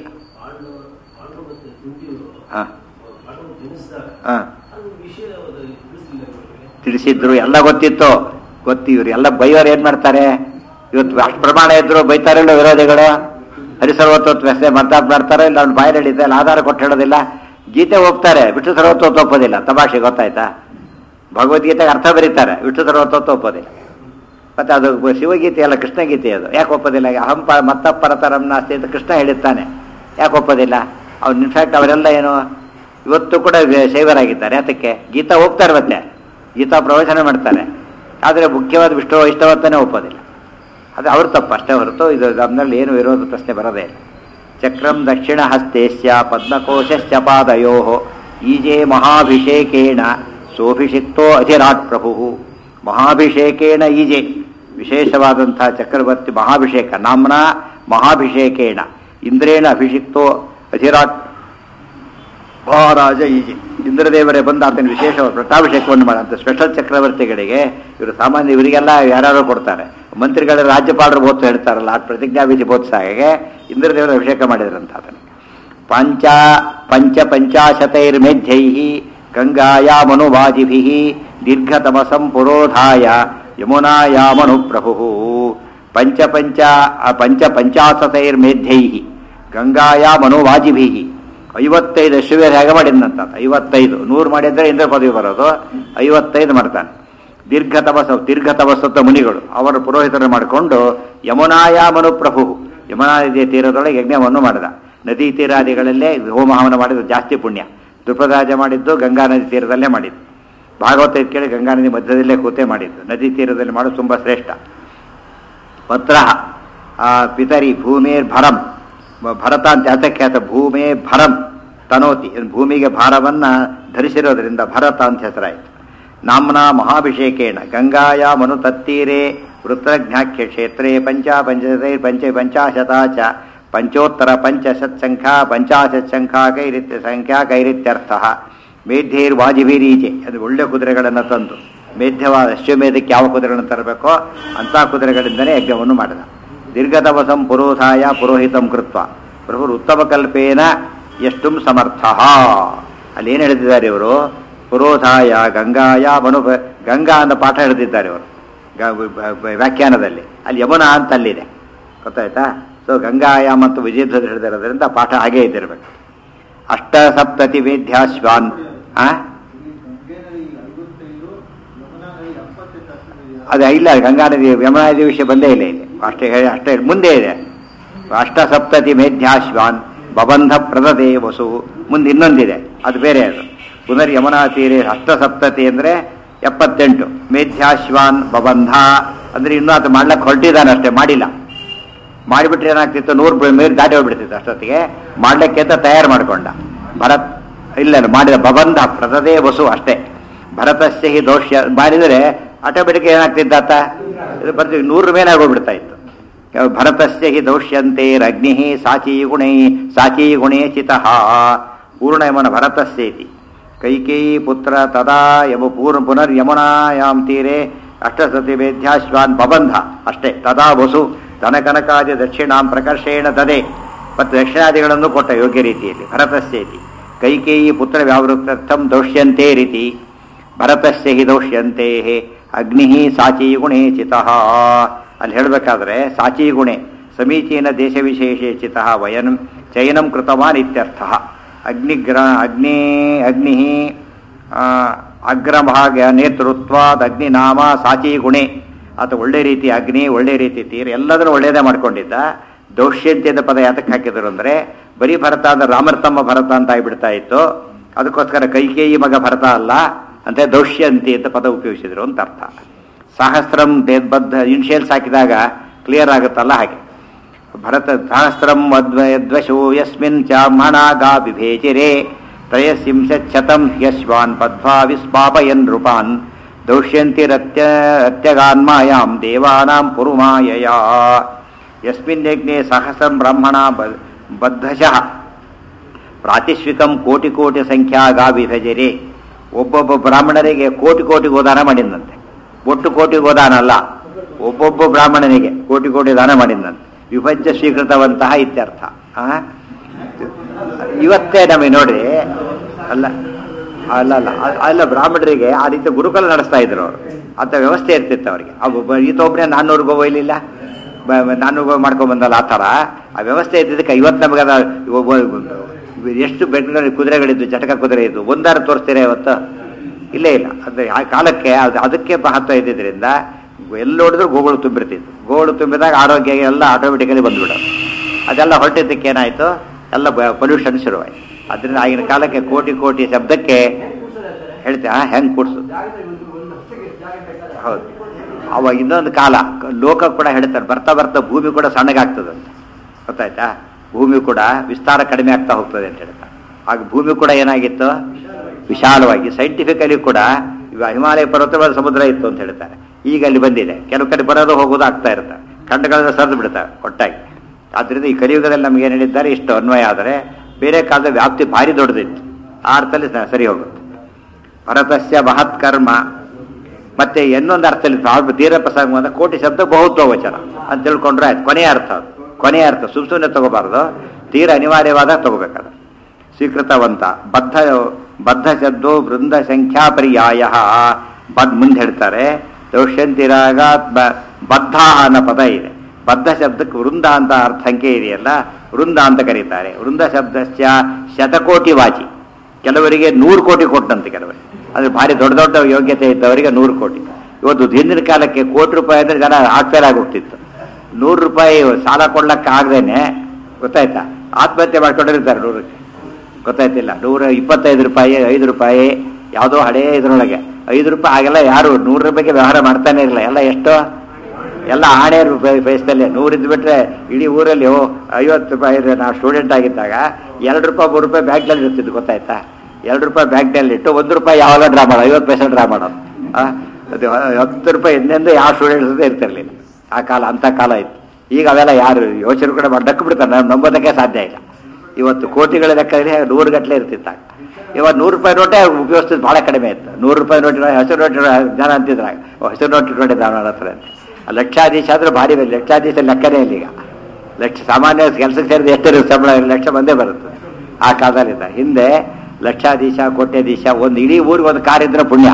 ಹಾಂ ಹಾಂ ತಿಳಿಸಿದ್ರು ಎಲ್ಲ ಗೊತ್ತಿತ್ತು ಗೊತ್ತು ಇವ್ರು ಎಲ್ಲ ಬೈಯೋರು ಏನ್ ಮಾಡ್ತಾರೆ ಇವತ್ತು ಅಷ್ಟು ಪ್ರಮಾಣ ಇದ್ರು ಬೈತಾರಲ್ಲ ವಿರೋಧಿಗಳು ಹರಿಸರ್ವತ್ವ ವ್ಯವಸ್ಥೆ ಮಾತಾಡ್ ಮಾಡ್ತಾರೆ ಇಲ್ಲ ಅವ್ನು ಬಾಯಲ್ಲಿ ಹೇಳಿದ್ದೆ ಅಲ್ಲಿ ಆಧಾರ ಕೊಟ್ಟು ಹೇಳೋದಿಲ್ಲ ಗೀತೆ ಹೋಗ್ತಾರೆ ವಿಷ್ಣು ಸರ್ವತ್ವ ಒಪ್ಪೋದಿಲ್ಲ ತಮಾಷೆ ಗೊತ್ತಾಯ್ತಾ ಭಗವದ್ಗೀತೆಗೆ ಅರ್ಥ ಬರೀತಾರೆ ವಿಷ್ಣು ಸರ್ವತ್ವ ಒಪ್ಪೋದಿಲ್ಲ ಮತ್ತೆ ಅದು ಶಿವಗೀತೆ ಅಲ್ಲ ಕೃಷ್ಣ ಗೀತೆ ಅದು ಯಾಕೆ ಒಪ್ಪೋದಿಲ್ಲ ಅಹಂ ಪ ಮತ್ತ ಪರತರಂ ನಾಸ್ತಿ ಅಂತ ಕೃಷ್ಣ ಹೇಳಿರ್ತಾನೆ ಯಾಕೆ ಒಪ್ಪೋದಿಲ್ಲ ಅವ್ನು ಇನ್ಫ್ಯಾಕ್ಟ್ ಅವರೆಲ್ಲ ಏನು ಇವತ್ತು ಕೂಡ ವೆ- ಶೈವರಾಗಿದ್ದಾರೆ ಅದಕ್ಕೆ ಗೀತಾ ಹೋಗ್ತಾರೆ ಮತ್ತೆ ಗೀತಾ ಪ್ರವಚನ ಮಾಡ್ತಾರೆ ಆದರೆ ಮುಖ್ಯವಾದ ವಿಷ್ಣು ಇಷ್ಟವತ್ತನೇ ಒಪ್ಪೋದಿಲ್ಲ ಅದು ಅವ್ರ ತಪ್ಪು ಅಷ್ಟೇ ಹೊರತು ಇದು ನಮ್ಮಲ್ಲಿ ಏನು ವಿರೋಧ ಪ್ರಶ್ನೆ ಬರೋದೇ ಇಲ್ಲ ಚಕ್ರಂ ದಕ್ಷಿಣ ಹಸ್ತೇಶ್ಯ ಪದ್ಮಕೋಶಶ್ಚ ಪಾದಯೋ ಈಜೆ ಮಹಾಭಿಷೇಕೇಣ ಸೋಭಿಷಿಕ್ತೋ ಅಧಿರಾಟ್ ಪ್ರಭು ಮಹಾಭಿಷೇಕೇಣ ಈಜೆ ವಿಶೇಷವಾದಂಥ ಚಕ್ರವರ್ತಿ ಮಹಾಭಿಷೇಕ ನಾಮ್ನ ಮಹಾಭಿಷೇಕೇಣ ಇಂದ್ರೇಣ ಅಭಿಷಿಕ್ತೋ ಅಧಿರಾಟ್ ಮಹಾರಾಜ ಈಜೆ ಇಂದ್ರದೇವರೇ ಬಂದು ಆತನ ವಿಶೇಷ ಪಟ್ಟಾಭಿಷೇಕವನ್ನು ಮಾಡಂತ ಸ್ಪೆಷಲ್ ಚಕ್ರವರ್ತಿಗಳಿಗೆ ಇವರು ಸಾಮಾನ್ಯ ಇವರಿಗೆಲ್ಲ ಯಾರ್ಯಾರೋ ಕೊಡ್ತಾರೆ ಮಂತ್ರಿಗಳ ರಾಜ್ಯಪಾಲರು ಬೋತ್ ಹೇಳ್ತಾರಲ್ಲ ಆ ಪ್ರತಿಜ್ಞಾವಿಧಿ ಬೋತ್ಸಾಗೆ ಇಂದ್ರದೇವರ ಅಭಿಷೇಕ ಮಾಡಿದ್ರಂತ ಆತನಿಗೆ ಪಂಚ ಪಂಚ ಪಂಚಾಶತೈರ್ಮೇಧ್ಯೈ ಗಂಗಾಯಾಮನುವಾಜಿಭಿ ದೀರ್ಘತಮಸಂ ಪುರೋಧಾಯ ಯಮುನಾಯಾಮನು ಪ್ರಭು ಪಂಚ ಪಂಚ ಆ ಪಂಚ ಪಂಚಾಶತೈರ್ಮೇಧ್ಯೈ ಗಂಗಾಯಾಮನುವಾಜಿಭಿ ಐವತ್ತೈದು ಅಶ್ವವೇಧ ಹೇಗೆ ಮಾಡಿದಂತ ಐವತ್ತೈದು ನೂರು ಮಾಡಿದ್ರೆ ಇಂದ್ರ ಪದವಿ ಬರೋದು ಐವತ್ತೈದು ಮಾಡ್ತಾನೆ ದೀರ್ಘ ತಪಸ್ಸು ದೀರ್ಘ ತಪಸ್ಸತ್ತ ಮುನಿಗಳು ಅವರ ಪುರೋಹಿತರನ್ನು ಮಾಡಿಕೊಂಡು ಯಮುನಾಯಾಮನು ಪ್ರಭು ಯಮುನಾ ನದಿಯ ತೀರದೊಳಗೆ ಯಜ್ಞವನ್ನು ಮಾಡಿದ ನದಿ ತೀರಾದಿಗಳಲ್ಲೇ ಹೋಮ ಹವನ ಮಾಡಿದ್ದು ಜಾಸ್ತಿ ಪುಣ್ಯ ದ್ರುಪದರಾಜ ಮಾಡಿದ್ದು ಗಂಗಾ ನದಿ ತೀರದಲ್ಲೇ ಮಾಡಿದ್ದು ಭಾಗವತ ಕೇಳಿ ಗಂಗಾ ನದಿ ಮಧ್ಯದಲ್ಲೇ ಕೂತೆ ಮಾಡಿದ್ದು ನದಿ ತೀರದಲ್ಲಿ ಮಾಡೋದು ತುಂಬ ಶ್ರೇಷ್ಠ ಪತ್ರ ಪಿತರಿ ಭೂಮೇರ್ ಭರಂ ಭರತ ಅಂತ ಯಾತಕ್ಕೆ ಆತ ಭೂಮೇ ಭರಂ ತನೋತಿ ಭೂಮಿಗೆ ಭಾರವನ್ನ ಧರಿಸಿರೋದ್ರಿಂದ ಭರತ ಅಂತ ಹೆಸರಾಯಿತು ನಾಮ್ನ ಮಹಾಭಿಷೇಕೇಣ ಗಂಗಾಯ ಮನು ತತ್ತೀರೆ ವೃತ್ರಜ್ಞಾಖ್ಯ ಕ್ಷೇತ್ರೇ ಪಂಚ ಪಂಚತೈ ಪಂಚ ಪಂಚಾಶತ ಚ ಪಂಚೋತ್ತರ ಪಂಚಶತ್ ಸಂಖ್ಯಾ ಪಂಚಾಶತ್ ಸಂಖ್ಯಾ ಕೈರಿತ್ಯ ಸಂಖ್ಯಾ ಕೈರಿತ್ಯರ್ಥ ಮೇಧ್ಯೈರ್ ವಾಜಿಭಿರೀಚೆ ಅದು ಒಳ್ಳೆ ಕುದುರೆಗಳನ್ನು ತಂದು ಮೇಧ್ಯವಾದ ಅಶ್ವಮೇಧಕ್ಕೆ ಯಾವ ಕುದುರೆಗಳನ್ನು ತರಬೇಕೋ ಅಂಥ ಕುದುರೆಗಳಿಂದಲೇ ಯಜ್ಞವನ್ನು ಮಾಡಿದ ದೀರ್ಘತಪಸಂ ಪುರೋಧಾಯ ಪುರೋಹಿತಂ ಕೃತ್ವ ಪ್ರಭು ಉತ್ತಮ ಕಲ್ಪೇನ ಎಷ್ಟು ಸಮರ್ಥ ಅಲ್ಲಿ ಏನು ಹೇಳ್ತಿದ್ದಾರೆ ಇವರು ಪುರೋಧಾಯ ಗಂಗಾಯ ಮನು ಗಂಗಾ ಅಂತ ಪಾಠ ಹೇಳ್ತಿದ್ದಾರೆ ಇವರು ಗ- ಬ- ಬ- ವ್ಯಾಖ್ಯಾನದಲ್ಲಿ ಅಲ್ಲಿ ಯಮುನಾ ಅಂತ ಅಲ್ಲಿದೆ ಗೊತ್ತಾಯ್ತಾ ಸೊ ಗಂಗಾಯ ಮತ್ತು ವಿಜಯಧ್ವಜ ಹೇಳಿದಿರೋದ್ರಿಂದ ಪಾಠ ಹಾಗೇ ಇದ್ದಿರಬೇಕು ಅಷ್ಟ ಸಪ್ತತಿ ವೇದ್ಯಾಶ್ವಾನ್ ಆ ಅದು ಇಲ್ಲ ಗಂಗಾ ನದಿ ಯಮುನಾ ನದಿ ವಿಷಯ ಬಂದೇ ಇಲ್ಲ ಇಲ್ಲಿ ಅಷ್ಟೇ ಹೇಳಿ ಅಷ್ಟೇ ಹೇಳಿ. ಮುಂದೆ ಇದೆ ಅಷ್ಟ ಸಪ್ತತಿ ಮೇಧ್ಯಾಶ್ವಾನ್ ಬಬಂಧ ಪ್ರದದೇ ವಸು ಮುಂದೆ ಇನ್ನೊಂದಿದೆ ಅದು ಬೇರೆ ಅದು ಪುನರ್ ಯಮುನಾ ತೀರೆ ಅಷ್ಟ ಸಪ್ತತಿ ಅಂದರೆ ಎಪ್ಪತ್ತೆಂಟು ಮೇಧ್ಯಾಶ್ವಾನ್ ಬಬಂಧ ಅಂದ್ರೆ ಇನ್ನೂ ಅದು ಮಾಡ್ಲಕ್ಕೆ ಹೊರಟಿದ್ದಾನೆ ಅಷ್ಟೇ ಮಾಡಿಲ್ಲ ಮಾಡಿಬಿಟ್ರೆ ಏನಾಗ್ತಿತ್ತು ನೂರು ಮೇಲೆ ದಾಟಿ ಹೋಗ್ಬಿಡ್ತಿತ್ತು ಅಷ್ಟೊತ್ತಿಗೆ ಮಾಡ್ಲಿಕ್ಕೆ ಅಂತ ತಯಾರು ಮಾಡ್ಕೊಂಡ ಭರತ್ ಇಲ್ಲ ಇಲ್ಲ, ಮಾಡಿದ ಬಬಂಧ ಪ್ರತದೇ ವಸು ಅಷ್ಟೇ ಭರತಸ್ಯ ಹಿ ದೋಷ್ಯ ಮಾಡಿದರೆ ಆಟೋಮೆಟಿಕ್ ಏನಾಗ್ತಿದ್ದಾತ ಇದು ಬರ್ತೀವಿ ನೂರ ಮೇಲೆ ಆಗೋಗ್ಬಿಡ್ತಾ ಇತ್ತು ಭರತಸ್ಯ ಹಿ ದೌಷ್ಯಂತೆ ರಗ್ನಿ ಸಾಚೀ ಗುಣೈ ಸಾಚೀ ಗುಣೇ ಚಿತಃ ಪೂರ್ಣಯಮನ ಭರತಸ್ಯೇತಿ ಕೈಕೇಯಿ ಪುತ್ರ ತದಾ ಯಮ ಪೂರ್ಣ ಪುನರ್ ಯಮುನಾಯಾಮ್ ತೀರೆ ಅಷ್ಟಸತಿ ವೇದ್ಯಾಶ್ವಾನ್ ಬಬಂಧ ಅಷ್ಟೇ ತದಾ ವಸು ಧನಕನಕಾದಿ ದಕ್ಷಿಣಾಂ ಪ್ರಕರ್ಷೇಣ ತದೆ ಮತ್ತು ದಕ್ಷಿಣಾದಿಗಳನ್ನು ಕೊಟ್ಟ ಯೋಗ್ಯ ರೀತಿಯಲ್ಲಿ ಭರತಸ್ಯೇತಿ ಕೈಕೇಯಿ ಪುತ್ರ ವ್ಯಾವೃತ್ತರ್ಥಂ ದೌಷ್ಯಂತೆ ರೀತಿ ಭರತಸ್ಯ ಹಿ ದೌಷ್ಯಂತೆ ಅಗ್ನಿ ಸಾಚೀ ಗುಣೇ ಚಿತಃ ಅಲ್ಲಿ ಹೇಳಬೇಕಾದ್ರೆ ಸಾಚೀ ಗುಣೆ ಸಮೀಚೀನ ದೇಶ ವಿಶೇಷೇ ಚಿತಃ ವಯನ್ ಚಯನಂ ಕೃತವಾನ್ ಇತ್ಯರ್ಥ ಅಗ್ನಿಗ್ರ ಅಗ್ನಿ ಅಗ್ನಿ ಅಗ್ರಭಾಗ ನೇತೃತ್ವಾದ ಅಗ್ನಿನಾಮ ಸಾಚಿ ಗುಣೆ ಆತ ಒಳ್ಳೆ ರೀತಿ ಅಗ್ನಿ ಒಳ್ಳೆ ರೀತಿ ತೀರ್ ಎಲ್ಲದನ್ನು ಒಳ್ಳೇದೇ ಮಾಡ್ಕೊಂಡಿದ್ದ ದೌಷ್ಯಂತ್ಯದ ಪದ ಯಾತಕ್ಕೆ ಹಾಕಿದ್ರು ಅಂದ್ರೆ ಬರೀ ಭರತ ಅಂದ್ರೆ ರಾಮರ ತಮ್ಮ ಭರತ ಅಂತ ಆಗಿಬಿಡ್ತಾ ಇತ್ತು ಅದಕ್ಕೋಸ್ಕರ ಕೈಕೇಯಿ ಮಗ ಭರತ ಅಲ್ಲ ಅಂತ ದೌಷ್ಯಂತಿ ಅಂತ ಪದ ಉಪಯೋಗಿಸಿದ್ರು ಅಂತ ಅರ್ಥ ಸಹಸ್ರಂ ಬದ್ಧ ಇನ್ಶಿಯಲ್ಸ್ ಹಾಕಿದಾಗ ಕ್ಲಿಯರ್ ಆಗುತ್ತಲ್ಲ ಹಾಗೆ ಭರತ ಸಹಸ್ರಂ ಅದ್ವಯದ್ವಶೋ ಯಸ್ಮಿನ್ ಚ ಮಣಾಗಾ ವಿಭೇಜಿರೆ ತ್ರಯಸಿಂಶತಂ ಯಶ್ವಾನ್ ಪದ್ವಾ ವಿಸ್ಪಾಪಯನ್ ನೃಪಾನ್ ದೌಷ್ಯಂತಿರತ್ಯ ಅತ್ಯಗಾನ್ಮಾಯಾಂ ದೇವಾನಾಂ ಪುರುಮಾಯಯ ಯಸ್ಮಿನ್ ಯಜ್ಞೆ ಸಹಸ್ರಂ ಬ್ರಾಹ್ಮಣ ಬ- ಬದ್ಧಶಃ ಪ್ರಾತಿಶ್ವಿಕಂ ಕೋಟಿ ಕೋಟಿ ಸಂಖ್ಯಾ ಗಾ ವಿಭಜರೆ ಒಬ್ಬೊಬ್ಬ ಬ್ರಾಹ್ಮಣರಿಗೆ ಕೋಟಿ ಕೋಟಿ ಗೋದಾನ ಮಾಡಿದಂತೆ ಒಟ್ಟು ಕೋಟಿ ಗೋದಾನ ಅಲ್ಲ ಒಬ್ಬೊಬ್ಬ ಬ್ರಾಹ್ಮಣನಿಗೆ ಕೋಟಿ ಕೋಟಿ ದಾನ ಮಾಡಿದಂತೆ ವಿಭಜ್ಯ ಸ್ವೀಕೃತವಂತಹ ಇತ್ಯರ್ಥ ಆ? ಇವತ್ತೇ ನಮಗೆ ನೋಡಿ ಅಲ್ಲ ಅಲ್ಲ ಅಲ್ಲ ಅ- ಅಲ್ಲ ಬ್ರಾಹ್ಮಣರಿಗೆ ಆ ರೀತಿ ಗುರುಕುಲ ನಡೆಸ್ತಾ ಇದ್ರು ಅವರು ಅಂತ ವ್ಯವಸ್ಥೆ ಇರ್ತಿತ್ತು ಅವರಿಗೆ ಅವು ಬ- ಈತ ಒಬ್ಬನೇ ನಾನ್ನೂರು ರೂಪಾಯಿ ಒಯ್ಲಿಲ್ಲ ಬ- ಬ- ನಾನ್ನೂರು ರೂಪಾಯಿ ಮಾಡ್ಕೊಂಡ್ ಬಂದಲ್ಲ ಆ ಥರ ಆ ವ್ಯವಸ್ಥೆ ಇದ್ದಿದ್ದಕ್ಕೆ ಇವತ್ತು ನಮಗೆ ಅದ ಒಬ್ಬ- ಎಷ್ಟು ಬೆಂಗಳೂರಲ್ಲಿ ಕುದುರೆಗಳಿದ್ದು ಜಟಕ ಕುದುರೆ ಇದ್ದು ಒಂದಾರು ತೋರಿಸ್ತೀರಾ ಇವತ್ತು ಇಲ್ಲೇ ಇಲ್ಲ ಅಂದ್ರೆ ಆ ಕಾಲಕ್ಕೆ ಅದು ಅದಕ್ಕೆ ಮಹತ್ವ ಇದ್ದಿದ್ರಿಂದ ಎಲ್ಲಿ ನೋಡಿದ್ರು ಗೋಗಳು ತುಂಬಿರ್ತಿತ್ತು ಗೋಗಳು ತುಂಬಿದಾಗ ಆರೋಗ್ಯ ಎಲ್ಲ ಆಟೋಮೆಟಿಕಲಿ ಬಂದ್ಬಿಡೋದು ಅದೆಲ್ಲ ಹೊರಟಿದ್ದಕ್ಕೆ ಏನಾಯ್ತು ಎಲ್ಲ ಪೊಲ್ಯೂಷನ್ ಶುರುವಾಯ್ತು ಅದರಿಂದ ಆಗಿನ ಕಾಲಕ್ಕೆ ಕೋಟಿ ಕೋಟಿ ಶಬ್ದಕ್ಕೆ ಹೇಳ್ತೀಯ ಹೆಂಗ್ ಕೂಡ್ಸು ಹೌದು ಅವಾಗ ಇನ್ನೊಂದು ಕಾಲ ಲೋಕ ಕೂಡ ಹೇಳ್ತಾರೆ ಬರ್ತಾ ಬರ್ತಾ ಭೂಮಿ ಕೂಡ ಸಣ್ಣಗಾಗ್ತದಂತೆ ಗೊತ್ತಾಯ್ತಾ ಭೂಮಿ ಕೂಡ ವಿಸ್ತಾರ ಕಡಿಮೆ ಆಗ್ತಾ ಹೋಗ್ತದೆ ಅಂತ ಹೇಳ್ತಾರೆ ಆಗ ಭೂಮಿ ಕೂಡ ಏನಾಗಿತ್ತು ವಿಶಾಲವಾಗಿ ಸೈಂಟಿಫಿಕಲಿ ಕೂಡ ಇವಾಗ ಹಿಮಾಲಯ ಪರ್ವತ ಸಮುದ್ರ ಇತ್ತು ಅಂತ ಹೇಳ್ತಾರೆ ಈಗ ಅಲ್ಲಿ ಬಂದಿದೆ ಕೆಲವು ಕಡೆ ಬರೋದು ಹೋಗೋದು ಆಗ್ತಾ ಇರ್ತಾರೆ ಖಂಡಗಳಿಂದ ಸರಿದು ಬಿಡ್ತಾರೆ ಒಟ್ಟಾಗಿ ಆದ್ರಿಂದ ಈ ಕಲಿಯುಗದಲ್ಲಿ ನಮ್ಗೆ ಏನು ಹೇಳಿದ್ದಾರೆ ಇಷ್ಟು ಅನ್ವಯ ಆದರೆ ಬೇರೆ ಕಾಲದ ವ್ಯಾಪ್ತಿ ಭಾರಿ ದೊಡ್ಡದಿತ್ತು ಆ ಅರ್ಥದಲ್ಲಿ ಸ- ಸರಿ ಹೋಗುತ್ತೆ ಭರತಸ್ಯ ಮಹತ್ಕರ್ಮ ಮತ್ತೆ ಇನ್ನೊಂದು ಅರ್ಥದಲ್ಲಿ ಪ್ರಾರಂಭ ತೀರ ಪ್ರಸಂಗ ಅಂದ್ರೆ ಕೋಟಿ ಶಬ್ದ ಬಹುತ್ವ ವಚನ ಅಂತ ತಿಳ್ಕೊಂಡ್ರೆ ಆಯ್ತು ಕೊನೆಯ ಅರ್ಥ ಅದು ಕೊನೆಯ ಅರ್ಥ ಸುಮ್ ಸುಮ್ಮನೆ ತಗೋಬಾರ್ದು ತೀರ ಅನಿವಾರ್ಯವಾದ ತಗೋಬೇಕಾದ್ರೆ ಸ್ವೀಕೃತವಂತ ಬದ್ಧ ಬದ್ಧ ಶಬ್ದೋ ವೃಂದ ಸಂಖ್ಯಾ ಪರ್ಯಾಯ ಬದ್ ಮುಂದೆ ಹೇಳ್ತಾರೆ ದೌಷ್ಯಂತಿರಾಗ ಬ- ಬದ್ಧ ಅನ್ನೋ ಪದ ಇದೆ ಬದ್ಧ ಶಬ್ದಕ್ಕೆ ವೃಂದ ಅಂತ ಅರ್ಥ ಸಂಖ್ಯೆ ಇದೆಯಲ್ಲ ವೃಂದ ಅಂತ ಕರೀತಾರೆ ವೃಂದ ಶಬ್ದಸ್ಯ ಶತಕೋಟಿ ವಾಚಿ ಕೆಲವರಿಗೆ ನೂರು ಕೋಟಿ ಕೊಟ್ಟಂತೆ ಕೆಲವರಿಗೆ ಅಂದ್ರೆ ಭಾರಿ ದೊಡ್ಡ ದೊಡ್ಡ ಯೋಗ್ಯತೆ ಇದ್ದವರಿಗೆ ನೂರು ಕೋಟಿ ಇವತ್ತು ಹಿಂದಿನ ಕಾಲಕ್ಕೆ ಕೋಟಿ ರೂಪಾಯಿ ಅಂದ್ರೆ ಜನ ಆಫೇರ್ ಆಗೋಗ್ತಿತ್ತು ನೂರು ರೂಪಾಯಿ ಸಾಲ ಕೊಡ್ಲಕ್ಕೆ ಆಗದೇನೆ ಗೊತ್ತಾಯ್ತಾ ಆತ್ಮಹತ್ಯೆ ಮಾಡ್ಕೊಂಡಿರ್ತಾರೆ ನೂರಕ್ಕೆ ಗೊತ್ತಾಯ್ತಿಲ್ಲ ನೂರ ಇಪ್ಪತ್ತೈದು ರೂಪಾಯಿ ಐದು ರೂಪಾಯಿ ಯಾವುದೋ ಹಳೇ ಇದ್ರೊಳಗೆ ಐದು ರೂಪಾಯಿ ಆಗೆಲ್ಲ ಯಾರು ನೂರು ರೂಪಾಯಿಗೆ ವ್ಯವಹಾರ ಮಾಡ್ತಾನೆ ಇರಲಿಲ್ಲ ಎಲ್ಲ ಎಷ್ಟು ಎಲ್ಲ ಆಣೆ ರೂಪಾಯಿ ಬಯಸ್ತಲ್ಲೇ ನೂರಿದ್ದು ಬಿಟ್ರೆ ಇಡೀ ಊರಲ್ಲಿ ಓ ಐವತ್ತು ರೂಪಾಯಿ ಇದೆ. ನಾವು ಸ್ಟೂಡೆಂಟ್ ಆಗಿದ್ದಾಗ ಎರಡು ರೂಪಾಯಿ ಮೂರು ರೂಪಾಯಿ ಬ್ಯಾಂಕ್ನಲ್ಲಿ ಇರ್ತಿದ್ದು ಗೊತ್ತಾಯ್ತಾ ಎರಡು ರೂಪಾಯಿ ಬ್ಯಾಂಕ್ನಲ್ಲಿ ಇಟ್ಟು ಒಂದು ರೂಪಾಯಿ ಯಾವಾಗ ಡ್ರಾ ಮಾಡೋದು ಐವತ್ತು ಪೈಸೆ ಡ್ರಾ ಮಾಡೋದು ಆ, ಅದು ಹತ್ತು ರೂಪಾಯಿ ಎಂದೆಂದು ಯಾವ ಸ್ಟೂಡೆಂಟ್ಸ್ ಇರ್ತಿರ್ಲಿಲ್ಲ ಆ ಕಾಲ ಅಂಥ ಕಾಲ ಇತ್ತು ಈಗ ಅವೆಲ್ಲ ಯಾರು ಯೋಚನೆ ಕೂಡ ಡಕ್ಕು ಬಿಡ್ತಾರೆ ನಾವು ನಂಬೋದಕ್ಕೆ ಸಾಧ್ಯ ಇಲ್ಲ ಇವತ್ತು ಕೋಟಿಗಳ ಲೆಕ್ಕದಲ್ಲಿ ನೂರು ಗಟ್ಟಲೆ ಇರ್ತಿತ್ತಾಗ ಇವತ್ತು ನೂರು ರೂಪಾಯಿ ನೋಟೇ ಉಪಯೋಗಿಸಿದ್ ಭಾಳ ಕಡಿಮೆ ಇತ್ತು ನೂರು ರೂಪಾಯಿ ನೋಟಿನ ಹಸಿರು ನೋಟಿ ಜನ ಅಂತಿದ್ರಾಗ ಹಸಿರು ನೋಟಿ ಇಟ್ಕೊಂಡಿದ್ದ ಅವನ ಹತ್ರ ಅಂತ ಆ ಲಕ್ಷಾಧೀಶ ಆದ್ರೆ ಭಾರಿ ಬೆಲೆ ಲಕ್ಷಾಧೀಶ ಲೆಕ್ಕನೇ ಇಲ್ಲ ಈಗ ಲಕ್ಷ ಸಾಮಾನ್ಯ ಕೆಲಸಕ್ಕೆ ಸೇರಿದ ಎಷ್ಟು ಸಂಬಳ ಲಕ್ಷ ಬಂದೇ ಬರುತ್ತೆ ಆ ಕಾಲದಲ್ಲಿದ್ದ ಹಿಂದೆ ಲಕ್ಷಾಧೀಶ ಕೋಟ್ಯಾಧೀಶ ಒಂದು ಇಡೀ ಊರಿಗೆ ಒಂದು ಕಾರ್ ಇದ್ರೆ ಪುಣ್ಯ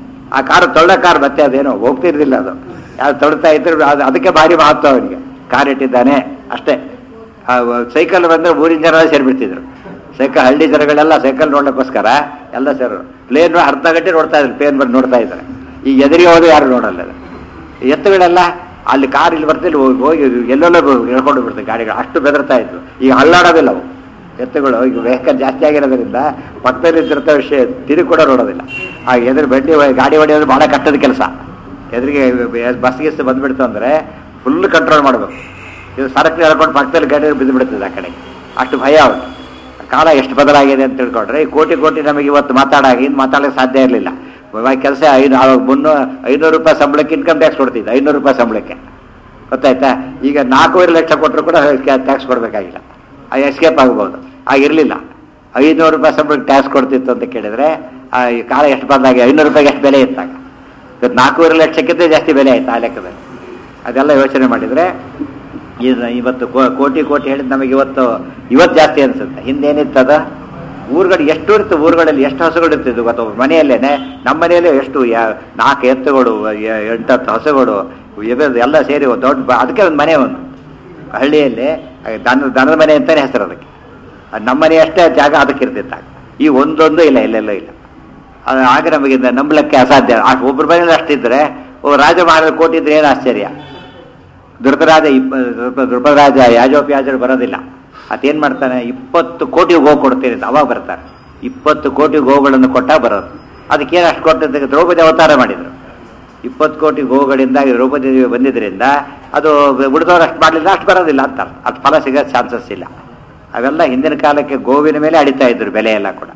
ಆ ಕಾರು ತೊಳ್ಳ ಕಾರ್ ಮತ್ತೆ ಅದೇನೋ ಹೋಗ್ತಿರ್ಲಿಲ್ಲ ಅದು ಯಾರು ತೊಳ್ತಾ ಇದ್ರು ಅದು ಅದಕ್ಕೆ ಭಾರಿ ಮಹತ್ವ ಅವನಿಗೆ ಕಾರ್ ಇಟ್ಟಿದ್ದಾನೆ ಅಷ್ಟೇ ಆ ಸೈಕಲ್ ಬಂದ್ರೆ ಊರಿನ ಜನ ಸೇರಿಬಿಡ್ತಿದ್ರು ಸೈಕಲ್ ಹಳ್ಳಿ ಜನಗಳೆಲ್ಲ ಸೈಕಲ್ ನೋಡ್ಲಿಕ್ಕೋಸ್ಕರ ಎಲ್ಲ ಸೇರು ಪ್ಲೇನ್ ಅರ್ಧ ಗಂಟೆ ನೋಡ್ತಾ ಇದ್ರು ಪ್ಲೇನ್ ಬಂದು ನೋಡ್ತಾ ಇದ್ದಾರೆ ಈಗ ಎದುರಿಗೆ ಹೋದ್ರೆ ಯಾರು ನೋಡಲ್ಲ ಅದು. ಎತ್ತುಗಳೆಲ್ಲ ಅಲ್ಲಿ ಕಾರ್ ಇಲ್ಲಿ ಬರ್ತಿಲ್ಲ ಹೋಗಿ ಹೋಗಿ ಎಲ್ಲೆಲ್ಲೋ ಹೇಳ್ಕೊಂಡು ಬಿಡ್ತಾರೆ ಗಾಡಿಗಳು ಅಷ್ಟು ಬೆದರ್ತಾ ಇದ್ವು ಈಗ ಅಲ್ಲಾಡೋದಿಲ್ಲ ಅವು ಎತ್ತುಗಳು ಈಗ ವೆಹಿಕಲ್ ಜಾಸ್ತಿ ಆಗಿರೋದ್ರಿಂದ ಪಕ್ಕದಲ್ಲಿ ಇದ್ದಿರ್ತ ವಿಷಯ ತಿರುಗಿ ಕೂಡ ನೋಡೋದಿಲ್ಲ ಆ ಎದುರು ಬೆಂಡಿ ಒ- ಗಾಡಿ ಹೊಡೆಯೋದು ಬಹಳ ಕಷ್ಟದ ಕೆಲಸ ಎದುರಿಗೆ ಬಸ್ ಗಿಸ್ ಬಂದ್ಬಿಡ್ತು ಅಂದರೆ ಫುಲ್ ಕಂಟ್ರೋಲ್ ಮಾಡಬೇಕು ಇದು ಸರಕು ಹೇಳ್ಕೊಂಡು ಪಕ್ಕದಲ್ಲಿ ಗಾಡಿ ಬಿದ್ದು ಬಿಡ್ತದೆ ಆ ಕಡೆ ಅಷ್ಟು ಭಯ ಅವನು ಕಾಲ ಎಷ್ಟು ಬದಲಾಗಿದೆ ಅಂತ ತಿಳ್ಕೊಂಡ್ರೆ ಈ ಕೋಟಿ ಕೋಟಿ ನಮಗೆ ಇವತ್ತು ಮಾತಾಡಾಗಿ ಇನ್ನು ಮಾತಾಡೋಕ್ಕೆ ಸಾಧ್ಯ ಇರಲಿಲ್ಲ ಕೆಲಸ ಐದು ಆವಾಗ ಮುನ್ನೂ ಐನೂರು ರೂಪಾಯಿ ಸಂಬಳಕ್ಕೆ ಇನ್ಕಮ್ ಟ್ಯಾಕ್ಸ್ ಕೊಡ್ತಿದ್ದೆ ಐನೂರು ರೂಪಾಯಿ ಸಂಬಳಕ್ಕೆ ಗೊತ್ತಾಯ್ತಾ ಈಗ ನಾಲ್ಕೂವರೆ ಲಕ್ಷ ಕೊಟ್ಟರು ಕೂಡ ಟ್ಯಾಕ್ಸ್ ಕೊಡಬೇಕಾಗಿಲ್ಲ ಆ ಎಸ್ಕೇಪ್ ಆಗ್ಬೋದು ಆಗಿರಲಿಲ್ಲ ಐನೂರು ರೂಪಾಯಿ ಸಂಬಳಕ್ಕೆ ಟ್ಯಾಕ್ಸ್ ಕೊಡ್ತಿತ್ತು ಅಂತ ಕೇಳಿದ್ರೆ ಆ ಈ ಕಾಲ ಎಷ್ಟು ಬದಲಾಗಿ ಐನೂರು ರೂಪಾಯಿಗೆ ಎಷ್ಟು ಬೆಲೆ ಇತ್ತಾಗ ಇವತ್ತು ನಾಲ್ಕೂವರೆ ಲಕ್ಷಕ್ಕಿಂತ ಜಾಸ್ತಿ ಬೆಲೆ ಆಯ್ತು ಆ ಲೆಕ್ಕದಲ್ಲಿ ಅದೆಲ್ಲ ಯೋಚನೆ ಮಾಡಿದರೆ ಇದು ಇವತ್ತು ಕೋ- ಕೋಟಿ ಕೋಟಿ ಹೇಳಿದ್ ನಮಗೆ ಇವತ್ತು ಇವತ್ತು ಜಾಸ್ತಿ ಅನ್ಸುತ್ತೆ ಹಿಂದೇನಿತ್ತದ ಊರುಗಳು ಎಷ್ಟು ಇತ್ತು ಊರುಗಳಲ್ಲಿ ಎಷ್ಟು ಹಸುಗಳು ಇರ್ತಿದ್ವು ಗೊತ್ತ ಮನೆಯಲ್ಲೇನೆ ನಮ್ಮ ಮನೆಯಲ್ಲೇ ಎಷ್ಟು ಯಾ- ನಾಲ್ಕು ಎತ್ತುಗಳು ಎ- ಎಂಟತ್ತು ಹಸುಗಳು ಇವೆಲ್ಲ ಎಲ್ಲ ಸೇರಿ ಒಂದು ದೊಡ್ಡ ಬ- ಅದಕ್ಕೆ ಒಂದು ಮನೆ ಒಂದು ಹಳ್ಳಿಯಲ್ಲಿ ಆ ದನ ದನದ ಮನೆ ಅಂತಾನೆ ಹೆಸರು ಅದಕ್ಕೆ ಅದು ನಮ್ಮ ಮನೆ ಅಷ್ಟೇ ಜಾಗ ಅದಕ್ಕೆ ಇರ್ತಿತ್ತು ಆಗ. ಈ ಒಂದೊಂದು ಇಲ್ಲ ಎಲ್ಲೆಲ್ಲೂ ಇಲ್ಲ ಅದು ಆಗ ನಮಗೆ ಇದು ನಂಬಲಿಕ್ಕೆ ಅಸಾಧ್ಯ ಆ ಒಬ್ಬರ ಮನೇಲಿ ಅಷ್ಟಿದ್ರೆ ಓ ರಾಜ ಮಹಾರಾಜ ಕೋಟಿ ಇದ್ರೆ ಏನು ಆಶ್ಚರ್ಯ ದುರ್ಗರಾಜ ಇಪ್ಪ ದುರ್ಗ- ದುರ್ಗರಾಜ ಯಾಜೋಪ್ಯಾಜರು ಬರೋದಿಲ್ಲ ಅದೇನ್ ಮಾಡ್ತಾನೆ ಇಪ್ಪತ್ತು ಕೋಟಿ ಗೋ ಕೊಡ್ತೀನಿ ಅಂತ ಅವಾಗ ಬರ್ತಾರೆ ಇಪ್ಪತ್ತು ಕೋಟಿ ಗೋಗಳನ್ನು ಕೊಟ್ಟ ಬರೋದು ಅದಕ್ಕೇನು ಅಷ್ಟು ಕೊಟ್ಟಂತ ದ್ರೌಪದಿ ಅವತಾರ ಮಾಡಿದ್ರು ಇಪ್ಪತ್ತು ಕೋಟಿ ಗೋಗಳಿಂದ ದ್ರೌಪದಿ ದೇವಿ ಬಂದಿದ್ರಿಂದ ಅದು ಉಳಿದವ್ರು ಅಷ್ಟು ಮಾಡಲಿಲ್ಲ ಅಷ್ಟು ಬರೋದಿಲ್ಲ ಅಂತ ಅದು ಫಲ ಸಿಗೋ ಚಾನ್ಸಸ್ ಇಲ್ಲ ಅವೆಲ್ಲ ಹಿಂದಿನ ಕಾಲಕ್ಕೆ ಗೋವಿನ ಮೇಲೆ ಅಡಿತಾ ಇದ್ರು ಬೆಲೆ ಎಲ್ಲ ಕೂಡ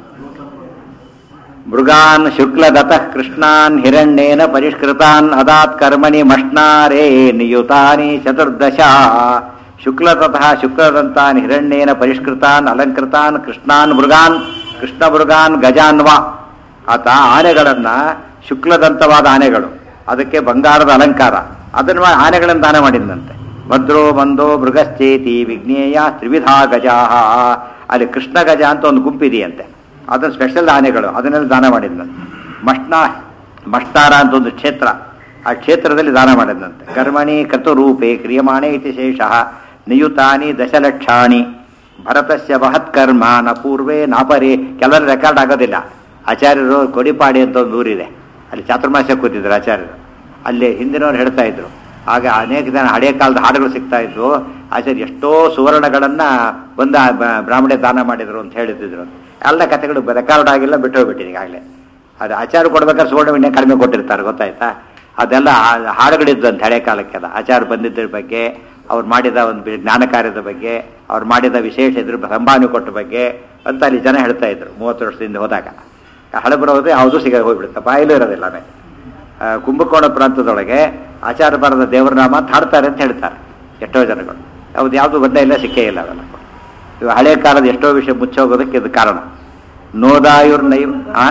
ಮೃಗಾನ್ ಶುಕ್ಲದತಃ ಕೃಷ್ಣಾನ್ ಹಿರಣ್ಯೇನ ಪರಿಷ್ಕೃತಾನ್ ಅದಾತ್ ಕರ್ಮಣಿ ಮಷ್ಣಾರೇ ನಿಯುತಾನಿ ಚತುರ್ದಶ ಶುಕ್ಲತಃ ಶುಕ್ಲದಂತಾನ್ ಹಿರಣ್ಯೇನ ಪರಿಷ್ಕೃತಾನ್ ಅಲಂಕೃತಾನ್ ಕೃಷ್ಣಾನ್ ಮೃಗಾನ್ ಕೃಷ್ಣ ಮೃಗಾನ್ ಗಜಾನ್ವ ಆತ ಆನೆಗಳನ್ನ ಶುಕ್ಲದಂತವಾದ ಆನೆಗಳು ಅದಕ್ಕೆ ಬಂಗಾರದ ಅಲಂಕಾರ ಅದನ್ನು ಮಾ- ಆನೆಗಳನ್ನು ದಾನ ಮಾಡಿದಂತೆ ಭದ್ರೋ ಬಂದೋ ಮೃಗಶ್ಚೇತಿ ವಿಜ್ಞೇಯ ತ್ರಿವಿಧಾ ಗಜಾಹ ಅಲ್ಲಿ ಕೃಷ್ಣ ಗಜ ಅಂತ ಒಂದು ಗುಂಪಿದೆಯಂತೆ ಅದನ್ನು ಸ್ಪೆಷಲ್ ಆನೆಗಳು ಅದನ್ನೆಲ್ಲ ದಾನ ಮಾಡಿದ್ನಂತೆ ಮಷ್ಣ ಮಷ್ಟಾರ ಅಂತ ಒಂದು ಕ್ಷೇತ್ರ ಆ ಕ್ಷೇತ್ರದಲ್ಲಿ ದಾನ ಮಾಡಿದಂತೆ ಕರ್ಮಣಿ ಕರ್ತುರೂಪೆ ಕ್ರಿಯಮಾಣೆ ಇತಿ ಶೇಷಃ ನಿಯುತಾನಿ ದಶಲಕ್ಷಾಣಿ ಭರತಸ್ಯ ಮಹತ್ಕರ್ಮ ನ ಪೂರ್ವೇ ನಾಪರಿ ಕೆಲವರು ರೆಕಾರ್ಡ್ ಆಗೋದಿಲ್ಲ ಆಚಾರ್ಯರು ಕೊಡಿಪಾಡಿ ಅಂತ ಒಂದು ಊರಿದೆ ಅಲ್ಲಿ ಚಾತುರ್ಮಾಸ್ಯ ಕೂತಿದ್ರು ಆಚಾರ್ಯರು ಅಲ್ಲಿ ಹಿಂದಿನವ್ರು ಹೇಳ್ತಾ ಇದ್ರು ಆಗ ಅನೇಕ ಜನ ಹಳೆಯ ಕಾಲದ ಹಾಡುಗಳು ಸಿಗ್ತಾ ಇದ್ವು ಆಚಾರ್ಯ ಎಷ್ಟೋ ಸುವರ್ಣಗಳನ್ನ ಬಂದ ಬ್ರಾಹ್ಮಣ ದಾನ ಮಾಡಿದ್ರು ಅಂತ ಹೇಳಿದ್ರು ಎಲ್ಲ ಕಥೆಗಳು ರೆಕಾರ್ಡ್ ಆಗಿಲ್ಲ ಬಿಟ್ಟು ಹೋಗ್ಬಿಟ್ಟಿದೆ ಈಗಾಗಲೇ ಅದು ಆಚಾರ ಕೊಡ್ಬೇಕಾದ್ರೆ ಸುವರ್ಣವಿನ್ಯ ಕಡಿಮೆ ಕೊಟ್ಟಿರ್ತಾರೆ ಗೊತ್ತಾಯ್ತಾ ಅದೆಲ್ಲ ಹಾ- ಹಾಡುಗಳಿದ್ವು ಅಂತ ಹಳೆ ಕಾಲಕ್ಕೆಲ್ಲ ಆಚಾರ ಬಂದಿದ್ದರ ಬಗ್ಗೆ ಅವ್ರು ಮಾಡಿದ ಒಂದು ಬಿ- ಜ್ಞಾನ ಕಾರ್ಯದ ಬಗ್ಗೆ ಅವ್ರು ಮಾಡಿದ ವಿಶೇಷ ಇದ್ರ ಸಂಭಾವನೆ ಕೊಟ್ಟ ಬಗ್ಗೆ ಅಂತ ಅಲ್ಲಿ ಜನ ಹೇಳ್ತಾ ಇದ್ರು ಮೂವತ್ತು ವರ್ಷದಿಂದ ಹೋದಾಗ ಹಳಬರು ಹೋದ್ರೆ ಯಾವುದೂ ಸಿಗ ಹೋಗ್ಬಿಡುತ್ತೆ ಬಾಯಿಲೂ ಇರೋದಿಲ್ಲ ಆಮೇಲೆ ಆ, ಕುಂಭಕೋಣ ಪ್ರಾಂತದೊಳಗೆ ಆಚಾರ ಬರದ ದೇವರನಾಮ ಅಂತ ಹಾಡ್ತಾರೆ ಅಂತ ಹೇಳ್ತಾರೆ ಎಷ್ಟೋ ಜನಗಳು ಯಾವ್ದು ಯಾವುದು ಬಂದೇ ಇಲ್ಲ ಸಿಕ್ಕೇ ಇಲ್ಲ ಅವೆಲ್ಲ ಇವು ಹಳೆ ಕಾಲದ ಎಷ್ಟೋ ವಿಷಯ ಮುಚ್ಚೋಗೋದಕ್ಕೆ ಇದು ಕಾರಣ ನೋದಾಯುರ್ ನೈ ಆ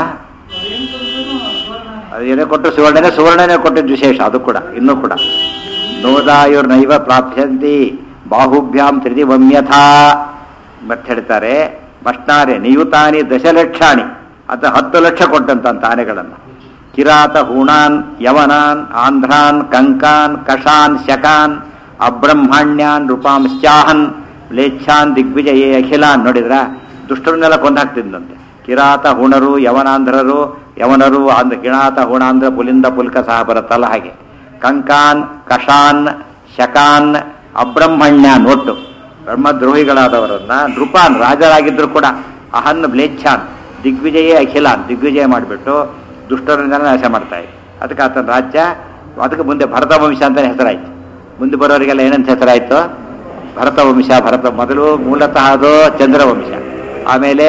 ಅದೇನೇ ಕೊಟ್ಟು ಸುವರ್ಣನೇ ಸುವರ್ಣನೇ ಕೊಟ್ಟಿದ್ದು ವಿಶೇಷ ಅದು ಕೂಡ ಇನ್ನೂ ಕೂಡ ನೋದಾಯುರ್ ನೈವ ಪ್ರಾಪ್ಯಂತಿ ಬಾಹುಭ್ಯಾಂ ತ್ರಿದಿವಮ್ಯಥಾ ಮತ್ತೆ ಹೇಳ್ತಾರೆ ಮಷ್ಟಾರೆ ನಿಯುತಾನಿ ದಶಲಕ್ಷಾಣಿ ಅಂತ ಹತ್ತು ಲಕ್ಷ ಕೊಟ್ಟಂತ ಆನೆಗಳನ್ನು ಕಿರಾತ ಹೂಣಾನ್ ಯವನಾನ್ ಆಂಧ್ರಾನ್ ಕಂಕಾನ್ ಕಷಾನ್ ಶಕಾನ್ ಅಬ್ರಹ್ಮಾಣ್ಯಾನ್ ರೂಪಾಂಶ್ಚಾಹನ್ ಲೇಚ್ಛಾನ್ ದಿಗ್ವಿಜಯೇ ಅಖಿಲಾನ್ ನೋಡಿದ್ರ ದುಷ್ಟರನ್ನೆಲ್ಲ ಕೊಂದಾಕ್ತಿದ್ದಂತೆ ಕಿರಾತ ಹುಣರು ಯವನಾಂಧ್ರರು ಯವನರು ಆಂಧ್ರ ಕಿಣಾತ ಹುಣಾಂಧ್ರ ಪುಲಿಂದ ಪುಲ್ಕ ಸಹ ಬರುತ್ತಲ್ಲ ಹಾಗೆ ಕಂಕಾನ್ ಕಷಾನ್ ಶಕಾನ್ ಅಬ್ರಹ್ಮಣ್ಯಾನ್ ಒಟ್ಟು ಬ್ರಹ್ಮದ್ರೋಹಿಗಳಾದವರನ್ನ ನೃಪಾನ್ ರಾಜರಾಗಿದ್ರು ಕೂಡ ಅಹನ್ ಬ್ಲೇಚ್ಛಾನ್ ದಿಗ್ವಿಜಯೇ ಅಖಿಲಾನ್ ದಿಗ್ವಿಜಯ ಮಾಡಿಬಿಟ್ಟು ದುಷ್ಟರನ್ನೆಲ್ಲ ನಾಶ ಮಾಡ್ತಾ ಇದ್ದ ಅದಕ್ಕೆ ಆತನ ರಾಜ್ಯ ಅದಕ್ಕೆ ಮುಂದೆ ಭರತ ವಂಶ ಅಂತಾನೆ ಹೆಸರಾಯ್ತು ಮುಂದೆ ಬರೋರಿಗೆಲ್ಲ ಏನಂತ ಹೆಸರಾಯ್ತು ಭರತ ವಂಶ ಭರತ ಮೊದಲು ಮೂಲತಃ ಅದು ಚಂದ್ರವಂಶ ಆಮೇಲೆ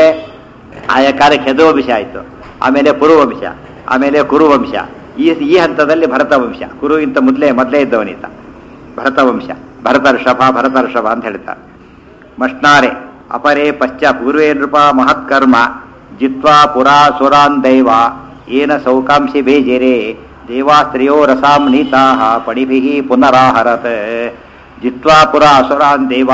ಆಯಾ ಕಾಲಕ್ಕೆ ಹೆದು ವಂಶ ಆಯಿತು ಆಮೇಲೆ ಪುರುವಂಶ ಆಮೇಲೆ ಕುರುವಂಶ ಈ ಈ ಹಂತದಲ್ಲಿ ಭರತ ವಂಶ ಕುರುಗಿಂತ ಮೊದಲೇ ಮೊದಲೇ ಇದ್ದವನಿತ ಭರತ ವಂಶ ಭರತ ಋಷಭ ಭರತ ಋಷಭ ಅಂತ ಹೇಳ್ತಾರೆ ಮಷ್ಣಾರೆ ಅಪರೇ ಪಶ್ಚ ಪೂರ್ವೇ ನೃಪ ಮಹತ್ಕರ್ಮ ಜಿತ್ವಾ ಪುರಾ ಸುರಾನ್ ದೈವ ಏನ ಸೌಕಾಂಶಿ ಬೇಜಿರೆ ದೇವಾಸ್ತ್ರಿಯೋ ರಸಾಂ ನೀತಾ ಪಣಿಭಿ ಪುನರಾಹರತ್ ಜಿತ್ವಾ ಪುರ ಅಸುರಾನ್ ದೇವಾ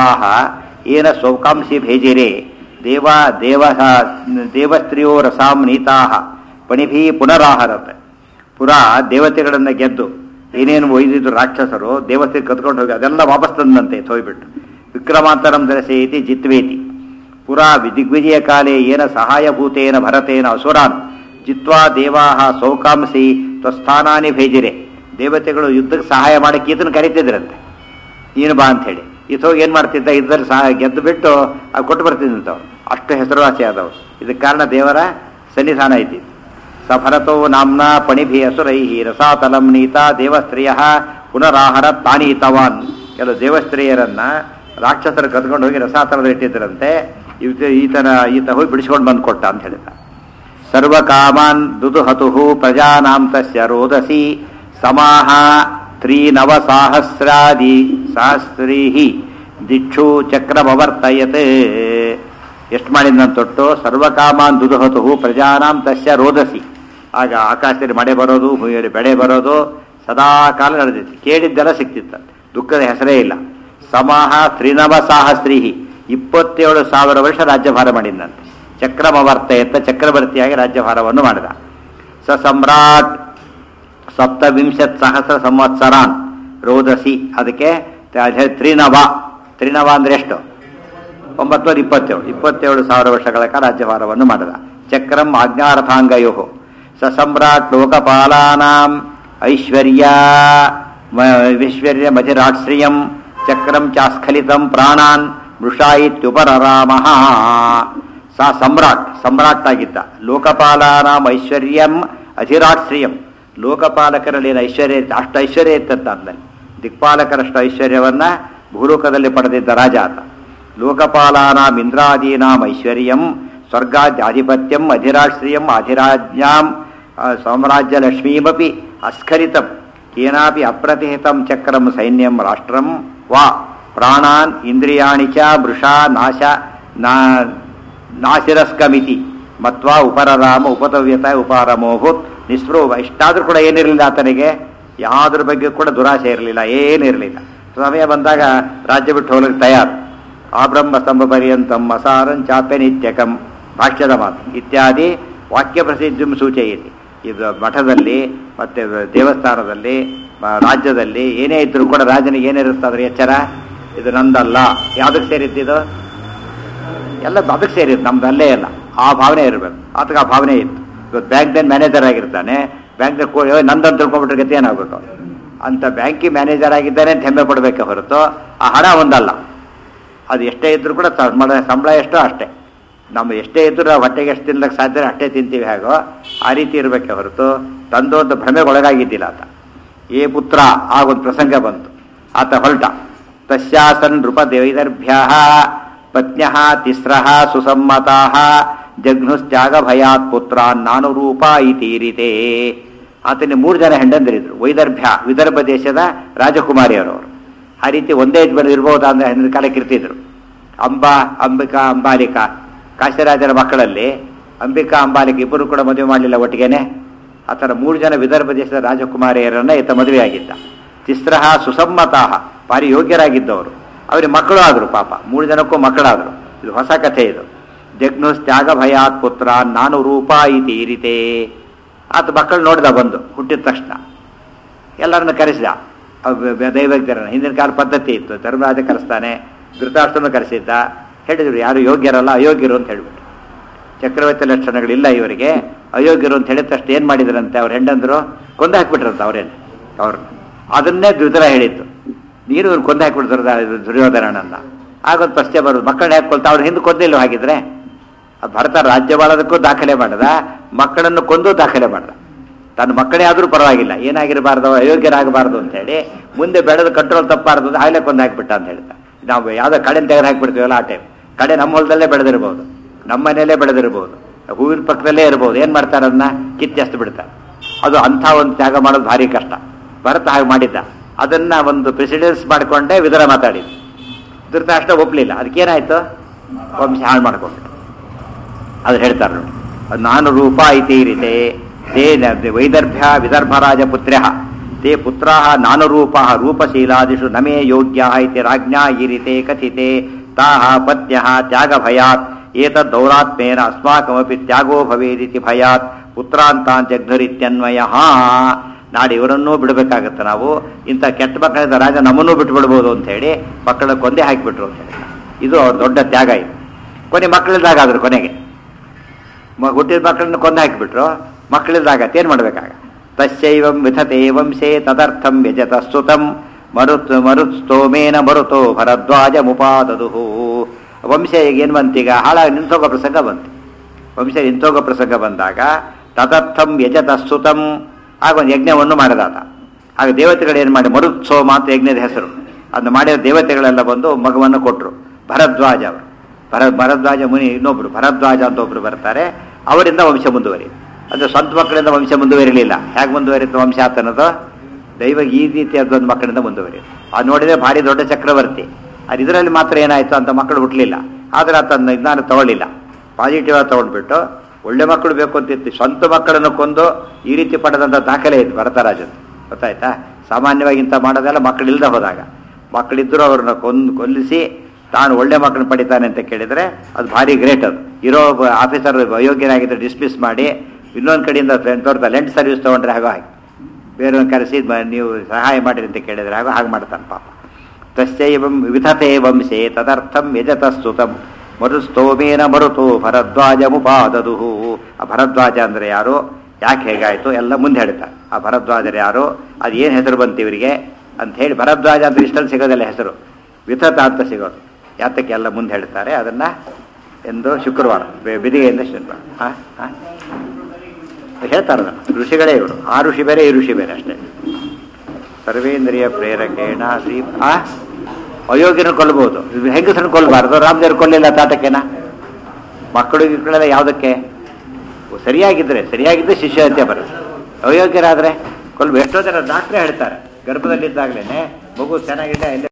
ಏನ ಸೌಕಾಂಶಿ ಭೇಜಿರೆ ದೇವ ದೇವ ದೇವಸ್ತ್ರಿಯೋ ರಸಾಂ ನೀತಾ ಪಣಿಭಿ ಪುನರಾಹರತ್ ಪುರ ದೇವತೆಗಳನ್ನು ಗೆದ್ದು ಏನೇನು ಒಯ್ದಿದ್ರು ರಾಕ್ಷಸರು ದೇವತೆ ಕತ್ಕೊಂಡು ಹೋಗಿ ಅದೆಲ್ಲ ವಾಪಸ್ ತಂದಂತೆ ಹೋಗ್ಬಿಟ್ಟು ವಿಕ್ರಮಾಂತರಂ ದರ್ಶಯತಿ ಜಿತ್ವೇತಿ ಪುರಾ ದಿಗ್ವಿಜಯ ಕಾಲೇ ಏನ ಸಹಾಯಭೂತೇನ ಭರತೇನ ಅಸುರಾನ್ ಜಿತ್ವಾ ದೇವಾ ಸೌಕಾಂಸಿ ತ್ವಸ್ಥಾನಾನಿ ಭೇಜಿರೆ ದೇವತೆಗಳು ಯುದ್ಧಕ್ಕೆ ಸಹಾಯ ಮಾಡಕ್ಕೆ ಇದನ್ನು ಕರಿತಿದ್ರಂತೆ ನೀನು ಬಾ ಅಂತ ಹೇಳಿ ಈತ ಹೋಗಿ ಏನು ಮಾಡ್ತಿದ್ದ ಯುದ್ಧದಲ್ಲಿ ಸಹ ಗೆದ್ದು ಬಿಟ್ಟು ಅದು ಕೊಟ್ಟು ಬರ್ತಿದ್ದಂಥವ್ರು ಅಷ್ಟು ಹೆಸರುವಾಸಿ ಆದವರು ಇದಕ್ಕೆ ಕಾರಣ ದೇವರ ಸನ್ನಿಧಾನ ಐತಿ ಸಫರತೋ ನಾಮ್ನ ಪಣಿಭಿ ಅಸುರೈ ರಸಾತಲಂ ನೀತ ದೇವಸ್ತ್ರೀಯ ಪುನರಾಹರ ತಾನೀತವಾನ್ ಕೆಲವು ದೇವಸ್ತ್ರೀಯರನ್ನ ರಾಕ್ಷಸರು ಕದ್ಕೊಂಡು ಹೋಗಿ ರಸಾತಲದಲ್ಲಿ ಇಟ್ಟಿದ್ದರಂತೆ ಈತ ಈತನ ಈತ ಹೋಗಿ ಬಿಡಿಸ್ಕೊಂಡು ಬಂದು ಕೊಟ್ಟ ಅಂತ ಹೇಳಿದ ಸರ್ವಕಾಮಾನ್ ದುದುಹತು ಪ್ರಜಾನಾಂ ತಸ್ಯ ರೋದಸಿ ಸಮಾಹ ತ್ರೀನವಸಾಹಸ್ರಾದಿ ಸಹಸ್ರೀ ದಿಕ್ಷು ಚಕ್ರಮವರ್ತಯತ್ ಎಷ್ಟು ಮಾಡಿದ ತೊಟ್ಟು ಸರ್ವಕಾಮಾನ್ ದುದುಹತು ಪ್ರಜಾನಾಂ ತಸ್ಯ ರೋದಸಿ ಆಗ ಆಕಾಶದಲ್ಲಿ ಮಳೆ ಬರೋದು ಭೂಮಿಯಲ್ಲಿ ಬೆಳೆ ಬರೋದು ಸದಾ ಕಾಲ ನಡೆದಿತ್ತು ಕೇಳಿದ್ದೆಲ್ಲ ಸಿಕ್ತಿತ್ತು ದುಃಖದ ಹೆಸರೇ ಇಲ್ಲ ಸಮಾಹ ತ್ರಿನವ ಸಾಹಸ್ರೀ ಇಪ್ಪತ್ತೇಳು ಸಾವಿರ ವರ್ಷ ರಾಜ್ಯಭಾರ ಮಾಡಿದಂತೆ ಚಕ್ರಮವರ್ತಯತ್ತ ಚಕ್ರವರ್ತಿಯಾಗಿ ರಾಜ್ಯಭಾರವನ್ನು ಮಾಡಿದ ಸ ಸಮ್ರಾಟ್ ಸಪ್ತವಿಂಶತ್ ಸಹಸ್ರ ಸಂವತ್ಸರಾನ್ ರೋದಸಿ ಅದಕ್ಕೆ ತ- ತ್ರಿನವ ತ್ರಿನವ ಅಂದ್ರೆ ಎಷ್ಟು ಒಂಬತ್ತು ಇಪ್ಪತ್ತೇಳು ಇಪ್ಪತ್ತೇಳು ಸಾವಿರ ವರ್ಷಗಳ ಕಾಲ ರಾಜ್ಯಭಾರವನ್ನು ಮಾಡಿದ ಚಕ್ರಂ ಆಜ್ಞಾರ್ಥಾಂಗಯೋ ಸ ಸಮ್ರಾಟ್ ಲೋಕಪಾಲಾನಾಂ ಐಶ್ವರ್ಯ ಮ- ಐಶ್ವರ್ಯ ಮಧಿರಾಶ್ರಿಯಂ ಚಕ್ರಂ ಚಾಸ್ಖಲಿತಂ ಪ್ರಾಣಾನ್ ಮೃಷಾ ಇತ್ಯುಪರರಾಮ ಸ ಸಮ್ರಾಟ್ ಸಮ್ರಾಟ್ ಆಗಿದ್ದ ಲೋಕಪಾಲಾನಾಂ ಐಶ್ವರ್ಯಂ ಅಧಿರಾಶ್ರಿಯಂ ಲೋಕಪಾಲಕರಲ್ಲಿ ಏನು ಐಶ್ವರ್ಯ ಇತ್ತು ಅಷ್ಟು ಐಶ್ವರ್ಯ ಇತ್ತಂತ ಅಂದಲ್ಲಿ ದಿಕ್ಪಾಲಕರಷ್ಟು ಐಶ್ವರ್ಯವನ್ನ ಭೂಲೋಕದಲ್ಲಿ ಪಡೆದಿದ್ದ ರಾಜ ಆತ ಲೋಕಪಾಲಾನಾಂ ಇಂದ್ರಾದೀನಾಂ ಐಶ್ವರ್ಯಂ ಸ್ವರ್ಗಾದ್ಯಾಧಿಪತ್ಯಂ ಅಧಿರಾಶ್ರಿಯಂ ಅಧಿರಾಜ್ಞಾಂ ಆ, ಸಾಮ್ರಾಜ್ಯಲಕ್ಷ್ಮೀಮಪಿ ಅಸ್ಖಲಿತಂ ಕೇನಾಪಿ ಅಪ್ರತಿಹಿತಂ ಚಕ್ರಂ ಸೈನ್ಯಂ ರಾಷ್ಟ್ರಂ ವಾ ಪ್ರಾಣಾನ್ ಇಂದ್ರಿಯಾಣಿ ಚ ವೃಷಾ ನಾಶ ನಾ ನಾಶಿರಸ್ಕಮಿತಿ ಮತ್ವಾ ಉಪರರಾಮ ಉಪತವ್ಯತ ಉಪಾರಮೋಭೂತ್ ನಿಸ್ಪೃಹ ಇಷ್ಟಾದ್ರೂ ಕೂಡ ಏನಿರಲಿಲ್ಲ ಆತನಿಗೆ ಯಾವ್ದ್ರ ಬಗ್ಗೆ ಕೂಡ ದುರಾಸೆ ಇರಲಿಲ್ಲ ಏನಿರಲಿಲ್ಲ ಸಮಯ ಬಂದಾಗ ರಾಜ್ಯ ಬಿಟ್ಟು ಹೋಗಲಿಕ್ಕೆ ತಯಾರು ಆ ಬ್ರಹ್ಮ ಸ್ತಂಭ ಪರ್ಯಂತಂ ಅಸಾರಂ ಚಾಪ್ಯ ನಿತ್ಯಕಂ ಭಾಷ್ಯದ ಮಾತು ಇತ್ಯಾದಿ ವಾಕ್ಯ ಪ್ರಸಿದ್ಧಿಂ ಸೂಚಯತಿ ಇದು ಮಠದಲ್ಲಿ ಮತ್ತೆ ದೇವಸ್ಥಾನದಲ್ಲಿ ಮ- ರಾಜ್ಯದಲ್ಲಿ ಏನೇ ಇದ್ರೂ ಕೂಡ ರಾಜನಿಗೆ ಏನಿರುತ್ತಾದ್ರೆ ಎಚ್ಚರ ಇದು ನಂದಲ್ಲ ಯಾವ್ದಕ್ಕೆ ಸೇರಿದ್ದಿದು ಎಲ್ಲ ಅದಕ್ಕೆ ಸೇರಿದ್ದು ನಮ್ದು ಅಲ್ಲೇ ಇಲ್ಲ ಆ ಭಾವನೆ ಇರಬೇಕು ಆತಗೆ ಆ ಭಾವನೆ ಇತ್ತು ಇವತ್ತು ಬ್ಯಾಂಕ್ನಲ್ಲಿ ಮ್ಯಾನೇಜರ್ ಆಗಿರ್ತಾನೆ ಬ್ಯಾಂಕ್ನಲ್ಲಿ ಕೋ ನಂದಂತ ತಿಳ್ಕೊಂಡ್ಬಿಟ್ರೆ ಗತಿ ಏನಾಗಬೇಕು ಅಂತ ಬ್ಯಾಂಕಿ ಮ್ಯಾನೇಜರ್ ಆಗಿದ್ದಾನೆ ಅಂತ ಹೆಮ್ಮೆ ಪಡಬೇಕೆ ಹೊರತು ಆ ಹಣ ಒಂದಲ್ಲ ಅದು ಎಷ್ಟೇ ಇದ್ರೂ ಕೂಡ ಸಂಬಳ ಸಂಬಳ ಎಷ್ಟೋ ಅಷ್ಟೇ ನಮ್ಮ ಎಷ್ಟೇ ಇದ್ರೂ ನಾವು ಹೊಟ್ಟೆಗೆ ಎಷ್ಟು ತಿನ್ಲಕ್ಕೆ ಸಾಧ್ಯ ಅಷ್ಟೇ ತಿಂತೀವಿ ಹೇಗೋ ಆ ರೀತಿ ಇರಬೇಕೆ ಹೊರತು ತಂದು ಒಂದು ಭ್ರಮೆಗೆ ಒಳಗಾಗಿದ್ದಿಲ್ಲ ಆತ ಏ ಪುತ್ರ ಆಗೊಂದು ಪ್ರಸಂಗ ಬಂತು ಆತ ಹೊರಟ ತಸ್ಯಾಸನ್ ನೃಪ ದೈದರ್ಭ್ಯ ಪತ್ನ್ಯ ತಿಸ್ರ ಸುಸಮ್ಮತಾ ಜಘ್ನುಶ್ಚಾಗ ಭಯಾತ್ ಪುತ್ರ ನಾನು ರೂಪ ಇತೀರಿತೆ ಆತನಿಗೆ ಮೂರು ಜನ ಹೆಂಡಂದಿರಿದ್ರು ವೈದರ್ಭ್ಯ ವಿದರ್ಭ ದೇಶದ ರಾಜಕುಮಾರಿಯರವರು ಆ ರೀತಿ ಒಂದೇ ಜನ ಇರ್ಬೋದಾ ಅಂದ್ರೆ ಹಿಂದಿನ ಕಾಲಕ್ಕೆ ಇರ್ತಿದ್ರು ಅಂಬಾ ಅಂಬಿಕಾ ಅಂಬಾಲಿಕಾ ಕಾಶಿರಾಜರ ಮಕ್ಕಳಲ್ಲಿ ಅಂಬಿಕಾ ಅಂಬಾಲಿಕಾ ಇಬ್ಬರು ಕೂಡ ಮದುವೆ ಮಾಡಲಿಲ್ಲ ಒಟ್ಟಿಗೆನೆ ಆ ಥರ ಮೂರು ಜನ ವಿದರ್ಭ ದೇಶದ ರಾಜಕುಮಾರಿಯರನ್ನ ಈತ ಮದುವೆಯಾಗಿದ್ದ ತಿಸ್ರಹ ಸುಸಮ್ಮತಾಹ ಭಾರಿ ಯೋಗ್ಯರಾಗಿದ್ದವರು ಅವರಿಗೆ ಮಕ್ಕಳು ಆದರು ಪಾಪ ಮೂರು ಜನಕ್ಕೂ ಮಕ್ಕಳಾದರು ಇದು ಹೊಸ ಕಥೆ ಇದು ಜಗ್ನುಸ್ ತ್ಯಾಗ ಭಯಾತ್ ಪುತ್ರ ನಾನು ರೂಪ ಇತಿ ಇರಿತೆ ಆತ ಮಕ್ಕಳು ನೋಡಿದ ಬಂದು ಹುಟ್ಟಿದ ತಕ್ಷಣ ಎಲ್ಲರನ್ನು ಕರೆಸಿದ ಅವ್- ಬ- ದೈವಜ್ಞರನ್ನ ಹಿಂದಿನ ಕಾಲ ಪದ್ಧತಿ ಇತ್ತು ಧರ್ಮರಾಜ ಕರೆಸ್ತಾನೆ ಧೃತರಾಷ್ಟ್ರನ್ನು ಕರೆಸಿದ್ದ ಹೇಳಿದ್ರು ಯಾರು ಯೋಗ್ಯರಲ್ಲ ಅಯೋಗ್ಯರು ಅಂತ ಹೇಳ್ಬಿಟ್ಟು ಚಕ್ರವರ್ತಿ ಲಕ್ಷಣಗಳಿಲ್ಲ ಇವರಿಗೆ ಅಯೋಗ್ಯರು ಅಂತ ಹೇಳಿದ ತಕ್ಷಣ ಏನು ಮಾಡಿದ್ರಂತೆ ಅವ್ರ ಹೆಂಡಂದ್ರು ಕೊಂದು ಹಾಕ್ಬಿಟ್ರಂತ ಅವ್ರೇನು ಅವ್ರು ಅದನ್ನೇ ದ್ವಿತರ ಹೇಳಿತ್ತು ನೀನು ಇವ್ರು ಕೊಂದು ಹಾಕ್ಬಿಡ್ತಾರ ದುರ್ಯೋಧನನನ್ನ ಆಗೊಂದು ಪ್ರಶ್ನೆ ಬರೋದು ಮಕ್ಕಳನ್ನ ಹಾಕೊಳ್ತಾ ಅವ್ರು ಹಿಂದೆ ಕೊಂದಿಲ್ಲ ಹಾಗಿದ್ರೆ ಆ ಭರತ ರಾಜ್ಯವಾಳದಕ್ಕೂ ದಾಖಲೆ ಮಾಡದ ಮಕ್ಕಳನ್ನು ಕೊಂದು ದಾಖಲೆ ಮಾಡ್ದ ತನ್ನ ಮಕ್ಕಳೇ ಆದರೂ ಪರವಾಗಿಲ್ಲ ಏನಾಗಿರಬಾರ್ದು ಅಯೋಗ್ಯರಾಗಬಾರ್ದು ಅಂತ ಹೇಳಿ ಮುಂದೆ ಬೆಳೆದ ಕಂಟ್ರೋಲ್ ತಪ್ಪಾರ್ದು ಅಂತ ಆಗ್ಲೇ ಕೊಂದು ಹಾಕ್ಬಿಟ್ಟ ಅಂತ ಹೇಳ್ತಾ ನಾವು ಯಾವುದೋ ಕಡೆ ತೆಗೆದು ಹಾಕ್ಬಿಡ್ತೀವಲ್ಲ ಆ ಟೈಮ್ ಕಡೆ ನಮ್ಮ ಹೊಲದಲ್ಲೇ ಬೆಳೆದಿರ್ಬೋದು ನಮ್ಮ ಮನೆಯಲ್ಲೇ ಬೆಳೆದಿರ್ಬೋದು ಹೂವಿನ ಪಕ್ಕದಲ್ಲೇ ಇರ್ಬೋದು ಏನು ಮಾಡ್ತಾರೆ ಅದನ್ನ ಕಿತ್ತೆಸ್ತು ಬಿಡ್ತಾರೆ ಅದು ಅಂಥ ಒಂದು ತ್ಯಾಗ ಮಾಡೋದು ಭಾರಿ ಕಷ್ಟ ಭರತ ಹಾಗೆ ಮಾಡಿದ್ದ ಅದನ್ನ ಒಂದು ಪ್ರೆಸಿಡೆನ್ಸ್ ಮಾಡಿಕೊಂಡೇ ವಿದರ ಮಾತಾಡಿದ್ದು ಧೃತರಾಷ್ಟ್ರ ಒಪ್ಪಲಿಲ್ಲ ಅದಕ್ಕೇನಾಯ್ತು ವಂಶ ಹಾಳು ಮಾಡ್ಕೊಂಡು ಅದು ಹೇಳ್ತಾರೆ ನೋಡಿ ಅದು ನಾನು ರೂಪ ಇತಿ ರೀತೆ ತೇ ನ- ವೈದರ್ಭ್ಯ ವಿದರ್ಭರಾಜ ಪುತ್ರ್ಯ ತೇ ಪುತ್ರ ನಾನು ರೂಪ ರೂಪಶೀಲಾದಿಷು ನಮೇ ಯೋಗ್ಯ ಇತಿ ರಾಜ್ಞಾ ಈರಿತೆ ಕಥಿತೆ ತಾಹ ಪತ್ಯ ತ್ಯಾಗ ಭಯಾತ್ ಏತದ್ ದೌರಾತ್ಮೇನ ಅಸ್ಮಾಕಮಪಿ ತ್ಯಾಗೋ ಭವೇದಿತಿ ಭಯಾತ್ ಪುತ್ರಾಂತಾನ್ ಜಗ್ಧರಿತ್ಯನ್ವಯ ನಾಳೆ ಇವರನ್ನೂ ಬಿಡಬೇಕಾಗತ್ತೆ ನಾವು ಇಂಥ ಕೆಟ್ಟ ಮಕ್ಕಳಿಂದ ರಾಜ ನಮ್ಮನ್ನೂ ಬಿಟ್ಬಿಡ್ಬೋದು ಅಂತ ಹೇಳಿ ಮಕ್ಕಳ ಕೊಂದೆ ಹಾಕಿಬಿಟ್ರು ಅಂತ ಹೇಳಿ ಇದು ಅವ್ರ ದೊಡ್ಡ ತ್ಯಾಗ ಇದು ಕೊನೆ ಮಕ್ಕಳಿದ್ದಾಗಾದ್ರು ಕೊನೆಗೆ ಮ- ಹುಟ್ಟಿದ ಮಕ್ಕಳನ್ನು ಕೊಂದು ಹಾಕಿಬಿಟ್ರು ಮಕ್ಕಳಿದ್ದಾಗತ್ತೆ ಏನು ಮಾಡ್ಬೇಕಾಗ ತಸ್ಯೈವಂ ವಿಧತೆ ವಂಶೇ ತದರ್ಥಂ ವ್ಯಜತ ಸುತಂ ಮರುತ್ ಮರುತ್ಸ್ತೋಮೇನ ಮರುತೋ ಭರದ್ವಾಜ ಮುಪಾದದು ವಂಶ ಈಗ ಏನು ಬಂತೀಗ ಹಾಳಾಗಿ ನಿಂತೋಗೋ ಪ್ರಸಂಗ ಬಂತು ವಂಶ ನಿಂತೋಗೋ ಪ್ರಸಂಗ ಬಂದಾಗ ತದರ್ಥಂ ಯಜತಸ್ತುತಂ ಆಗ ಒಂದು ಯಜ್ಞವನ್ನು ಮಾಡಿದಾತ ಆಗ ದೇವತೆಗಳು ಏನು ಮಾಡಿ ಮರುತ್ಸೋಮ ಅಂತ ಯಜ್ಞದ ಹೆಸರು ಅದನ್ನು ಮಾಡಿದ ದೇವತೆಗಳೆಲ್ಲ ಬಂದು ಮಗುವನ್ನು ಕೊಟ್ಟರು ಭರದ್ವಾಜ ಅವರು ಭರ ಭರದ್ವಾಜ ಮುನಿ ಇನ್ನೊಬ್ರು ಭರದ್ವಾಜ ಅಂತ ಒಬ್ರು ಬರ್ತಾರೆ ಅವರಿಂದ ವಂಶ ಮುಂದುವರಿ ಅಂದ್ರೆ ಸ್ವಂತ ಮಕ್ಕಳಿಂದ ವಂಶ ಮುಂದುವರಿಲಿಲ್ಲ ಹೇಗೆ ಮುಂದುವರಿತು ವಂಶ ಆತನದು ದೈವ ಈ ರೀತಿಯಾದ ಒಂದು ಮಕ್ಕಳಿಂದ ಮುಂದುವರಿ ಅದು ನೋಡಿದ್ರೆ ಭಾರಿ ದೊಡ್ಡ ಚಕ್ರವರ್ತಿ ಅದು ಇದರಲ್ಲಿ ಮಾತ್ರ ಏನಾಯಿತು ಅಂತ ಮಕ್ಕಳು ಹುಟ್ಟಲಿಲ್ಲ ಆದರೆ ಆತನ ಇದನ್ನ ತಗೊಳ್ಳಿಲ್ಲ ಪಾಸಿಟಿವ್ ಆಗಿ ತಗೊಂಡ್ಬಿಟ್ಟು ಒಳ್ಳೆ ಮಕ್ಕಳು ಬೇಕು ಅಂತಿತ್ತು ಸ್ವಂತ ಮಕ್ಕಳನ್ನು ಕೊಂದು ಈ ರೀತಿ ಪಡೆದಂಥ ದಾಖಲೆ ಇತ್ತು ಭರತರಾಜನ್ ಗೊತ್ತಾಯ್ತಾ ಸಾಮಾನ್ಯವಾಗಿ ಇಂಥ ಮಾಡೋದೆಲ್ಲ ಮಕ್ಕಳಿಲ್ಲದೆ ಹೋದಾಗ ಮಕ್ಕಳಿದ್ದರೂ ಅವ್ರನ್ನ ಕೊಂದು ಕೊಲ್ಲಿಸಿ ತಾನು ಒಳ್ಳೆ ಮಕ್ಕಳನ್ನ ಪಡಿತಾನೆ ಅಂತ ಕೇಳಿದರೆ ಅದು ಭಾರಿ ಗ್ರೇಟ್ ಅದು ಇರೋ ಆಫೀಸರ್ ಅಯೋಗ್ಯನಾಗಿದ್ದರೆ ಡಿಸ್ಮಿಸ್ ಮಾಡಿ ಇನ್ನೊಂದು ಕಡೆಯಿಂದ ತೋರ್ತಾ ಲೆಂಟ್ ಸರ್ವಿಸ್ ತೊಗೊಂಡ್ರೆ ಹಾಗೋ ಹಾಗೆ ಬೇರೆಯವ್ರನ್ನ ಕರೆಸಿ ಮ- ನೀವು ಸಹಾಯ ಮಾಡಿರಿ ಅಂತ ಕೇಳಿದರೆ ಹಾಗೋ ಹಾಗೆ ಮಾಡ್ತಾನೆ ಪಾಪ ತಸ್ಯೈವಂ ವಿಧತೆ ವಂಶೇ ತದರ್ಥಂ ಯಜತಸ್ತುತಂ ಮರುಸ್ತೋಮೇನ ಮರುತು ಭರದ್ವಾಜಮುಪಾದದು ಆ ಭರದ್ವಾಜ ಅಂದರೆ ಯಾರು ಯಾಕೆ ಹೇಗಾಯಿತು ಎಲ್ಲ ಮುಂದೆ ಹೇಳ್ತಾರೆ ಆ ಭರದ್ವಾಜರು ಯಾರು ಅದು ಏನು ಹೆಸರು ಬಂತು ಇವರಿಗೆ ಅಂತ ಹೇಳಿ ಭರದ್ವಾಜ ಅಂತ ಇಷ್ಟಲ್ಲಿ ಸಿಗೋದಿಲ್ಲ ಹೆಸರು ವಿಥತ ಅಂತ ಸಿಗೋದು ಯಾತಕ್ಕೆ ಎಲ್ಲ ಮುಂದೆ ಹೇಳ್ತಾರೆ ಅದನ್ನು ಎಂದು ಶುಕ್ರವಾರ ಬೆ- ಬಿದಿಗೆಯಿಂದ ಶುಕ್ರವಾರ ಹಾಂ ಹಾಂ ಹೇಳ್ತಾರೆ ಅದನ್ನು ಋಷಿಗಳೇ ಇವರು ಆ ಋಷಿ ಬೇರೆ ಈ ಋಷಿ ಬೇರೆ ಅಷ್ಟೇ ಸರ್ವೇಂದ್ರಿಯ ಪ್ರೇರಕೇಣ ಶ್ರೀ ಆ ಅಯೋಗ್ಯನ ಕೊಲ್ಲಬಹುದು ಹೆಂಗಸರನ್ನು ಕೊಲ್ಲಬಾರ್ದು ರಾಮದೇವ್ರು ಕೊಲ್ಲಿಲ್ಲ ತಾತಕೇನ ಮಕ್ಕಳು ಗಿಕ್ಕಳೆಲ್ಲ ಯಾವುದಕ್ಕೆ ಸರಿಯಾಗಿದ್ರೆ ಸರಿಯಾಗಿದ್ದರೆ ಶಿಷ್ಯತೆ ಬರುತ್ತೆ ಅಯೋಗ್ಯರಾದರೆ ಕೊಲ್ಬ ಎಷ್ಟೋ ಜನ ಡಾಕ್ಟ್ರೇ ಹೇಳ್ತಾರೆ ಗರ್ಭದಲ್ಲಿದ್ದಾಗಲೇ ಮಗು ಚೆನ್ನಾಗಿದೆ